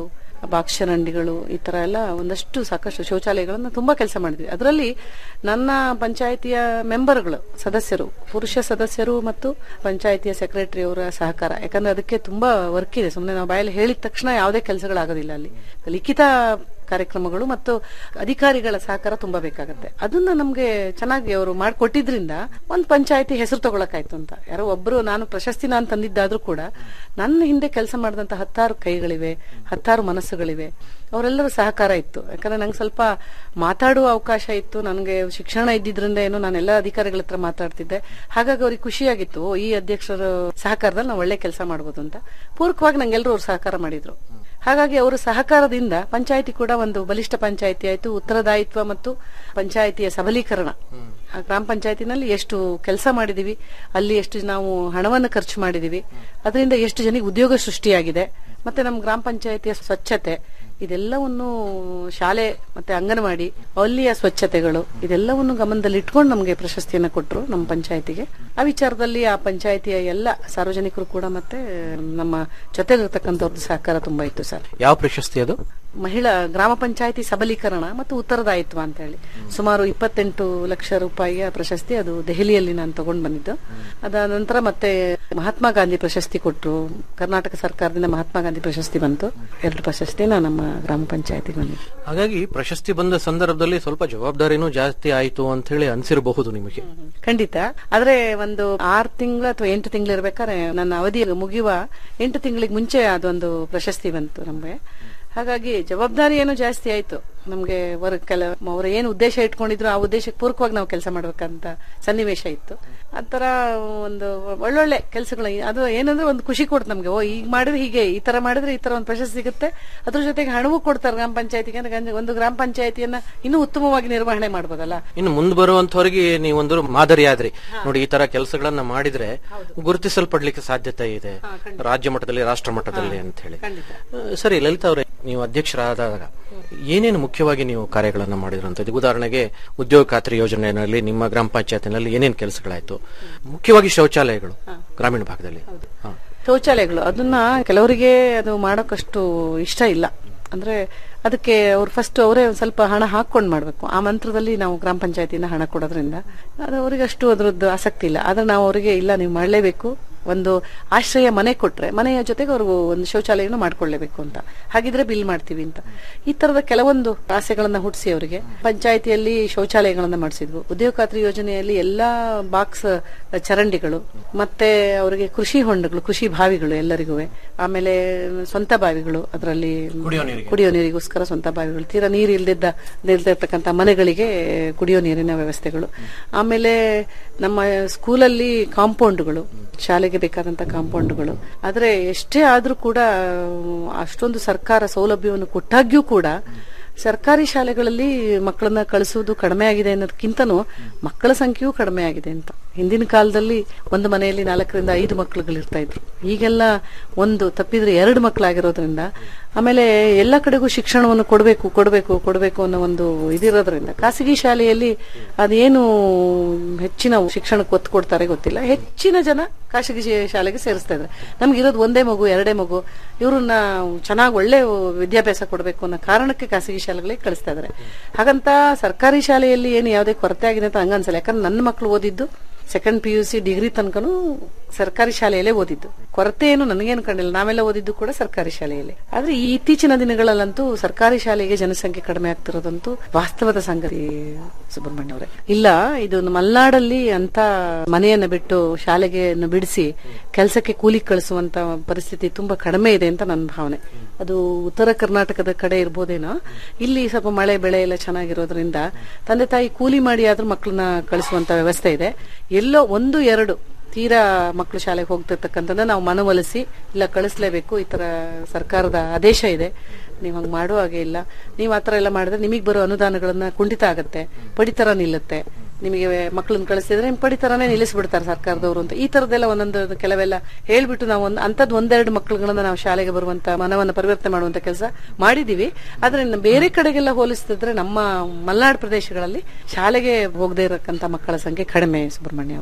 ಬಾಕ್ಷರಂಡಿಗಳು ಈ ತರ ಎಲ್ಲ ಒಂದಷ್ಟು ಸಾಕಷ್ಟು ಶೌಚಾಲಯಗಳನ್ನ ತುಂಬಾ ಕೆಲಸ ಮಾಡಿದ್ವಿ ಅದರಲ್ಲಿ ನನ್ನ ಪಂಚಾಯಿತಿಯ ಮೆಂಬರ್ಗಳು ಸದಸ್ಯರು ಪುರುಷ ಸದಸ್ಯರು ಮತ್ತು ಪಂಚಾಯಿತಿಯ ಸೆಕ್ರೆಟರಿ ಅವರ ಸಹಕಾರ ಯಾಕಂದ್ರೆ ಅದಕ್ಕೆ ತುಂಬಾ ವರ್ಕ್ ಇದೆ ಸುಮ್ಮನೆ ನಾವು ಬಾಯಲ್ಲಿ ಹೇಳಿದ ತಕ್ಷಣ ಯಾವುದೇ ಕೆಲಸಗಳಾಗೋದಿಲ್ಲ ಅಲ್ಲಿ ಲಿಖಿತ ಕಾರ್ಯಕ್ರಮಗಳು ಮತ್ತು ಅಧಿಕಾರಿಗಳ ಸಹಕಾರ ತುಂಬಾ ಬೇಕಾಗುತ್ತೆ ಅದನ್ನ ನಮ್ಗೆ ಚೆನ್ನಾಗಿ ಅವರು ಮಾಡಿಕೊಟ್ಟಿದ್ರಿಂದ ಒಂದು ಪಂಚಾಯತಿ ಹೆಸರು ತಗೊಳಕಾಯ್ತು ಅಂತ ಯಾರೋ ಒಬ್ರು ನಾನು ಪ್ರಶಸ್ತಿ ನಾನು ತಂದಿದ್ದಾದ್ರೂ ಕೂಡ ನನ್ನ ಹಿಂದೆ ಕೆಲಸ ಮಾಡಿದಂತ ಹತ್ತಾರು ಕೈಗಳಿವೆ ಹತ್ತಾರು ಮನಸ್ಸುಗಳಿವೆ ಅವರೆಲ್ಲರ ಸಹಕಾರ ಇತ್ತು ಯಾಕಂದ್ರೆ ನಂಗೆ ಸ್ವಲ್ಪ ಮಾತಾಡುವ ಅವಕಾಶ ಇತ್ತು ನನಗೆ ಶಿಕ್ಷಣ ಇದ್ದಿದ್ರಿಂದ ಏನೋ ನಾನೆಲ್ಲ ಅಧಿಕಾರಿಗಳ ಹತ್ರ ಮಾತಾಡ್ತಿದ್ದೆ ಹಾಗಾಗಿ ಅವ್ರಿಗೆ ಖುಷಿಯಾಗಿತ್ತು ಓ, ಈ ಅಧ್ಯಕ್ಷರ ಸಹಕಾರದಲ್ಲಿ ನಾವು ಒಳ್ಳೆ ಕೆಲಸ ಮಾಡ್ಬೋದು ಅಂತ ಪೂರಕವಾಗಿ ನಂಗೆಲ್ಲರೂ ಅವ್ರು ಸಹಕಾರ ಮಾಡಿದ್ರು ಹಾಗಾಗಿ ಅವರ ಸಹಕಾರದಿಂದ ಪಂಚಾಯತಿ ಕೂಡ ಒಂದು ಬಲಿಷ್ಠ ಪಂಚಾಯತಿ ಆಯ್ತು ಉತ್ತರದಾಯಿತ್ವ ಮತ್ತು ಪಂಚಾಯತಿಯ ಸಬಲೀಕರಣ ಆ ಗ್ರಾಮ ಪಂಚಾಯತಿನಲ್ಲಿ ಎಷ್ಟು ಕೆಲಸ ಮಾಡಿದೀವಿ ಅಲ್ಲಿ ಎಷ್ಟು ನಾವು ಹಣವನ್ನು ಖರ್ಚು ಮಾಡಿದೀವಿ ಅದರಿಂದ ಎಷ್ಟು ಜನಕ್ಕೆ ಉದ್ಯೋಗ ಸೃಷ್ಟಿಯಾಗಿದೆ ಮತ್ತೆ ನಮ್ಮ ಗ್ರಾಮ ಪಂಚಾಯತಿಯ ಸ್ವಚ್ಛತೆ ಇದೆಲ್ಲವನ್ನು ಶಾಲೆ ಮತ್ತೆ ಅಂಗನವಾಡಿ ಅಲ್ಲಿಯ ಸ್ವಚ್ಛತೆಗಳು ಇದೆಲ್ಲವನ್ನು ಗಮನದಲ್ಲಿ ಇಟ್ಕೊಂಡು ನಮಗೆ ಪ್ರಶಸ್ತಿಯನ್ನ ಕೊಟ್ಟರು ನಮ್ಮ ಪಂಚಾಯತಿಗೆ ಆ ವಿಚಾರದಲ್ಲಿ ಆ ಪಂಚಾಯತಿಯ ಎಲ್ಲ ಸಾರ್ವಜನಿಕರು ಕೂಡ ಮತ್ತೆ ನಮ್ಮ ಜೊತೆಲಿರ್ತಕ್ಕಂಥವ್ರದ್ದು ಸಹಕಾರ ತುಂಬಾ ಇತ್ತು ಸರ್ ಯಾವ ಪ್ರಶಸ್ತಿ ಅದು ಮಹಿಳಾ ಗ್ರಾಮ ಪಂಚಾಯತಿ ಸಬಲೀಕರಣ ಮತ್ತು ಉತ್ತರದಾಯಿತ್ವ ಅಂತ ಹೇಳಿ ಸುಮಾರು ಇಪ್ಪತ್ತೆಂಟು ಲಕ್ಷ ರೂಪಾಯಿಯ ಪ್ರಶಸ್ತಿ ಅದು ದೆಹಲಿಯಲ್ಲಿ ನಾನು ತಗೊಂಡ್ ಬಂದಿದ್ದು ಅದಾದ ನಂತರ ಮತ್ತೆ ಮಹಾತ್ಮ ಗಾಂಧಿ ಪ್ರಶಸ್ತಿ ಕೊಟ್ಟರು ಕರ್ನಾಟಕ ಸರ್ಕಾರದಿಂದ ಮಹಾತ್ಮ ಗಾಂಧಿ ಪ್ರಶಸ್ತಿ ಬಂತು ಎರಡು ಪ್ರಶಸ್ತಿನ ನಮ್ಮ ಗ್ರಾಮ ಪಂಚಾಯತಿಗೆ ಬಂದಿದ್ದು ಹಾಗಾಗಿ ಪ್ರಶಸ್ತಿ ಬಂದ ಸಂದರ್ಭದಲ್ಲಿ ಸ್ವಲ್ಪ ಜವಾಬ್ದಾರಿನೂ ಜಾಸ್ತಿ ಆಯ್ತು ಅಂತ ಹೇಳಿ ಅನ್ಸಿರಬಹುದು ನಿಮಗೆ ಖಂಡಿತ ಆದ್ರೆ ಒಂದು ಆರು ತಿಂಗಳು ಅಥವಾ ಎಂಟು ತಿಂಗಳು ಇರ್ಬೇಕಾದ್ರೆ ನನ್ನ ಅವಧಿ ಮುಗಿಯುವ ಎಂಟು ತಿಂಗಳಿಗೆ ಮುಂಚೆ ಅದೊಂದು ಪ್ರಶಸ್ತಿ ಬಂತು ನಮ್ಗೆ ಹಾಗಾಗಿ ಜವಾಬ್ದಾರಿ ಏನೋ ಜಾಸ್ತಿ ಆಯ್ತು ನಮ್ಗೆ ವರ್ ಕೆಲ ಅವ್ರು ಏನು ಉದ್ದೇಶ ಇಟ್ಕೊಂಡಿದ್ರು ಆ ಉದ್ದೇಶಕ್ಕೆ ಪೂರಕವಾಗಿ ನಾವು ಕೆಲಸ ಮಾಡ್ಬೇಕಂತ ಸನ್ನಿವೇಶ ಇತ್ತು ಆತರ ಒಂದು ಒಳ್ಳೊಳ್ಳೆ ಕೆಲಸಗಳು ಅದು ಏನಂದ್ರೆ ಒಂದು ಖುಷಿ ಕೊಡ್ತು ನಮ್ಗೆ ಓ ಈಗ ಮಾಡಿದ್ರೆ ಹೀಗೆ ಈ ತರ ಮಾಡಿದ್ರೆ ಈ ತರ ಒಂದು ಪ್ರಶಸ್ತಿ ಸಿಗುತ್ತೆ ಅದ್ರ ಜೊತೆಗೆ ಹಣವೂ ಕೊಡ್ತಾರೆ ಗ್ರಾಮ ಪಂಚಾಯತಿಗೆ ಅಂದ್ರೆ ಗಂಜ- ಒಂದು ಗ್ರಾಮ ಪಂಚಾಯತಿಯನ್ನ ಇನ್ನೂ ಉತ್ತಮವಾಗಿ ನಿರ್ವಹಣೆ ಮಾಡ್ಬೋದಲ್ಲ ಇನ್ನು ಮುಂದೆ ಬರುವಂತವರಿಗೆ ನೀವೊಂದು ಮಾದರಿ ಆದ್ರಿ ನೋಡಿ ಈ ತರ ಕೆಲಸಗಳನ್ನ ಮಾಡಿದ್ರೆ ಗುರುತಿಸಲ್ಪಡ್ಲಿಕ್ಕೆ ಸಾಧ್ಯತೆ ಇದೆ ರಾಜ್ಯ ಮಟ್ಟದಲ್ಲಿ ರಾಷ್ಟ್ರ ಮಟ್ಟದಲ್ಲಿ ಅಂತ ಹೇಳಿ ಆ, ಸರಿ ಲಲಿತಾ ಅವರೇ ನೀವು ಅಧ್ಯಕ್ಷರಾದಾಗ ಏನೇನು ಮುಖ್ಯವಾಗಿ ನೀವು ಕಾರ್ಯಗಳನ್ನ ಮಾಡಿದ್ರು ಅಂತ ಇದು ಉದಾಹರಣೆಗೆ ಉದ್ಯೋಗ ಖಾತ್ರಿ ಯೋಜನೆಯಲ್ಲಿ ನಿಮ್ಮ ಗ್ರಾಮ ಪಂಚಾಯತಿನಲ್ಲಿ ಏನೇನು ಕೆಲಸಗಳಾಯ್ತು ಮುಖ್ಯವಾಗಿ ಶೌಚಾಲಯಗಳು ಗ್ರಾಮೀಣ ಭಾಗದಲ್ಲಿ ಹಾ. ಶೌಚಾಲಯಗಳು ಅದನ್ನ ಕೆಲವರಿಗೆ ಅದು ಮಾಡೋಕಷ್ಟು ಇಷ್ಟ ಇಲ್ಲ ಅಂದ್ರೆ ಅದಕ್ಕೆ ಅವ್ರು ಫಸ್ಟ್ ಅವರೇ ಒಂದ್ ಸ್ವಲ್ಪ ಹಣ ಹಾಕೊಂಡು ಮಾಡ್ಬೇಕು ಆ ಮಂತ್ರದಲ್ಲಿ ನಾವು ಗ್ರಾಮ ಪಂಚಾಯತಿಯಿಂದ ಹಣ ಕೊಡೋದ್ರಿಂದ ಅದು ಅವರಿಗೆ ಅಷ್ಟು ಅದ್ರದ್ದು ಆಸಕ್ತಿ ಇಲ್ಲ ಆದ್ರೆ ನಾವು ಅವರಿಗೆ ಇಲ್ಲ ನೀವು ಮಾಡಲೇಬೇಕು ಒಂದು ಆಶ್ರಯ ಮನೆ ಕೊಟ್ರೆ ಮನೆಯ ಜೊತೆಗೆ ಅವ್ರಿಗೂ ಒಂದು ಶೌಚಾಲಯನ ಮಾಡ್ಕೊಳ್ಳೇಬೇಕು ಅಂತ ಹಾಗಿದ್ರೆ ಬಿಲ್ ಮಾಡ್ತೀವಿ ಅಂತ ಈ ತರದ ಕೆಲವೊಂದು ಆಸೆಗಳನ್ನ ಹುಟ್ಟಿಸಿ ಅವರಿಗೆ ಪಂಚಾಯತಿಯಲ್ಲಿ ಶೌಚಾಲಯಗಳನ್ನ ಮಾಡಿಸಿದ್ವು ಉದ್ಯೋಗ ಖಾತ್ರಿ ಯೋಜನೆಯಲ್ಲಿ ಎಲ್ಲಾ ಬಾಕ್ಸ್ ಚರಂಡಿಗಳು ಮತ್ತೆ ಅವರಿಗೆ ಕೃಷಿ ಹೊಂಡಗಳು ಕೃಷಿ ಬಾವಿಗಳು ಎಲ್ಲರಿಗೂ ಆಮೇಲೆ ಸ್ವಂತ ಬಾವಿಗಳು ಅದರಲ್ಲಿ ಕುಡಿಯೋ ನೀರಿಗೋಸ್ಕರ ಸ್ವಂತ ಬಾವಿಗಳು ತೀರಾ ನೀರು ಇಲ್ದಿದ್ದ ನಿಲ್ದಿರ್ತಕ್ಕಂಥ ಮನೆಗಳಿಗೆ ಕುಡಿಯೋ ನೀರಿನ ವ್ಯವಸ್ಥೆಗಳು ಆಮೇಲೆ ನಮ್ಮ ಸ್ಕೂಲಲ್ಲಿ ಕಾಂಪೌಂಡ್ಗಳು ಶಾಲೆಗೆ ಬೇಕಾದಂತ ಕಾಂಪೌಂಡ್ಗಳು ಆದ್ರೆ ಎಷ್ಟೇ ಆದ್ರೂ ಕೂಡ ಅಷ್ಟೊಂದು ಸರ್ಕಾರ ಸೌಲಭ್ಯವನ್ನು ಕೊಟ್ಟಾಗ್ಯೂ ಕೂಡ ಸರ್ಕಾರಿ ಶಾಲೆಗಳಲ್ಲಿ ಮಕ್ಕಳನ್ನ ಕಳಿಸುವುದು ಕಡಿಮೆ ಆಗಿದೆ ಅನ್ನೋದಕ್ಕಿಂತನೂ ಮಕ್ಕಳ ಸಂಖ್ಯೆಯೂ ಕಡಿಮೆ ಆಗಿದೆ ಅಂತ ಹಿಂದಿನ ಕಾಲದಲ್ಲಿ ಒಂದು ಮನೆಯಲ್ಲಿ ನಾಲ್ಕರಿಂದ ಐದು ಮಕ್ಕಳುಗಳು ಇರ್ತಾ ಇದ್ರು ಈಗೆಲ್ಲ ಒಂದು ತಪ್ಪಿದ್ರೆ ಎರಡು ಮಕ್ಕಳಾಗಿರೋದ್ರಿಂದ ಆಮೇಲೆ ಎಲ್ಲ ಕಡೆಗೂ ಶಿಕ್ಷಣವನ್ನು ಕೊಡಬೇಕು ಕೊಡಬೇಕು ಕೊಡಬೇಕು ಅನ್ನೋ ಒಂದು ಇದಿರೋದ್ರಿಂದ ಖಾಸಗಿ ಶಾಲೆಯಲ್ಲಿ ಅದೇನು ಹೆಚ್ಚಿನ ಶಿಕ್ಷಣಕ್ಕೆ ಒತ್ತು ಕೊಡ್ತಾರೆ ಗೊತ್ತಿಲ್ಲ ಹೆಚ್ಚಿನ ಜನ ಖಾಸಗಿ ಶೇ- ಶಾಲೆಗೆ ಸೇರಿಸ್ತಾ ಇದ್ದಾರೆ ನಮ್ಗೆ ಇರೋದು ಒಂದೇ ಮಗು ಎರಡೇ ಮಗು ಇವ್ರನ್ನ ಚೆನ್ನಾಗಿ ಒಳ್ಳೆ ವಿದ್ಯಾಭ್ಯಾಸ ಕೊಡಬೇಕು ಅನ್ನೋ ಕಾರಣಕ್ಕೆ ಖಾಸಗಿ ಶಾಲೆಗಳಿಗೆ ಕಳಿಸ್ತಾ ಇದ್ದಾರೆ ಹಾಗಂತ ಸರ್ಕಾರಿ ಶಾಲೆಯಲ್ಲಿ ಏನು ಯಾವುದೇ ಕೊರತೆ ಆಗಿದೆ ಅಂತ ಹಂಗನ್ಸಲ್ಲ ಯಾಕಂದ್ರೆ ನನ್ನ ಮಕ್ಕಳು ಓದಿದ್ದು second P U C degree ತನಕನೂ ಸರ್ಕಾರಿ ಶಾಲೆಯಲ್ಲೇ ಓದಿದ್ದು ಕೊರತೆ ಏನು ನನಗೇನು ಕಂಡಿಲ್ಲ ನಾವೆಲ್ಲ ಓದಿದ್ದು ಕೂಡ ಸರ್ಕಾರಿ ಶಾಲೆಯಲ್ಲಿ ಆದ್ರೆ ಈ ಇತ್ತೀಚಿನ ದಿನಗಳಲ್ಲಂತೂ ಸರ್ಕಾರಿ ಶಾಲೆಗೆ ಜನಸಂಖ್ಯೆ ಕಡಿಮೆ ಆಗ್ತಿರೋದಂತೂ ವಾಸ್ತವದ ಸಂಗತಿ ಸುಬ್ರಹ್ಮಣ್ಯ ಅವರೇ ಇಲ್ಲ ಇದು ಮಲ್ನಾಡಲ್ಲಿ ಅಂತ ಮನೆಯನ್ನ ಬಿಟ್ಟು ಶಾಲೆಗೆ ಬಿಡಿಸಿ ಕೆಲಸಕ್ಕೆ ಕೂಲಿ ಕಳಿಸುವಂತ ಪರಿಸ್ಥಿತಿ ತುಂಬಾ ಕಡಿಮೆ ಇದೆ ಅಂತ ನನ್ನ ಭಾವನೆ ಅದು ಉತ್ತರ ಕರ್ನಾಟಕದ ಕಡೆ ಇರ್ಬೋದೇನೋ ಇಲ್ಲಿ ಸ್ವಲ್ಪ ಮಳೆ ಬೆಳೆ ಎಲ್ಲ ಚೆನ್ನಾಗಿರೋದ್ರಿಂದ ತಂದೆ ತಾಯಿ ಕೂಲಿ ಮಾಡಿ ಆದ್ರೂ ಮಕ್ಕಳನ್ನ ಕಳಿಸುವಂತ ವ್ಯವಸ್ಥೆ ಇದೆ ಎಲ್ಲೋ ಒಂದು ಎರಡು ತೀರಾ ಮಕ್ಕಳು ಶಾಲೆಗೆ ಹೋಗ್ತಿರ್ತಕ್ಕಂಥದ್ದು ನಾವು ಮನವೊಲಿಸಿ ಇಲ್ಲ ಕಳಿಸ್ಲೇಬೇಕು ಈ ತರ ಸರ್ಕಾರದ ಆದೇಶ ಇದೆ ನೀವು ಹಂಗೆ ಮಾಡೋ ಹಾಗೆ ಇಲ್ಲ ನೀವು ಆತರ ಎಲ್ಲ ಮಾಡಿದ್ರೆ ನಿಮಗೆ ಬರೋ ಅನುದಾನಗಳನ್ನ ಕುಂಠಿತ ಆಗತ್ತೆ ಪಡಿತರ ನಿಲ್ಲುತ್ತೆ ನಿಮಗೆ ಮಕ್ಕಳನ್ನ ಕಳಿಸಿದ್ರೆ ನಿಮ್ ಪಡಿತರನೇ ನಿಲ್ಲಿಸ್ಬಿಡ್ತಾರೆ ಸರ್ಕಾರದವರು ಅಂತ ಈ ತರದೆಲ್ಲ ಒಂದೊಂದು ಕೆಲವೆಲ್ಲ ಹೇಳ್ಬಿಟ್ಟು ನಾವು ಒಂದು ಅಂತದ್ ಒಂದೆರಡು ಮಕ್ಕಳುಗಳನ್ನ ನಾವು ಶಾಲೆಗೆ ಬರುವಂತ ಮನವನ್ನ ಪರಿವರ್ತನೆ ಮಾಡುವಂತ ಕೆಲಸ ಮಾಡಿದೀವಿ ಆದ್ರೆ ಇನ್ನು ಬೇರೆ ಕಡೆಗೆಲ್ಲ ಹೋಲಿಸ್ತಿದ್ರೆ ನಮ್ಮ ಮಲೆನಾಡು ಪ್ರದೇಶಗಳಲ್ಲಿ ಶಾಲೆಗೆ ಹೋಗದೇ ಇರಕ್ಕಂತ ಮಕ್ಕಳ ಸಂಖ್ಯೆ ಕಡಿಮೆ ಸುಬ್ರಹ್ಮಣ್ಯ ಅವರೇ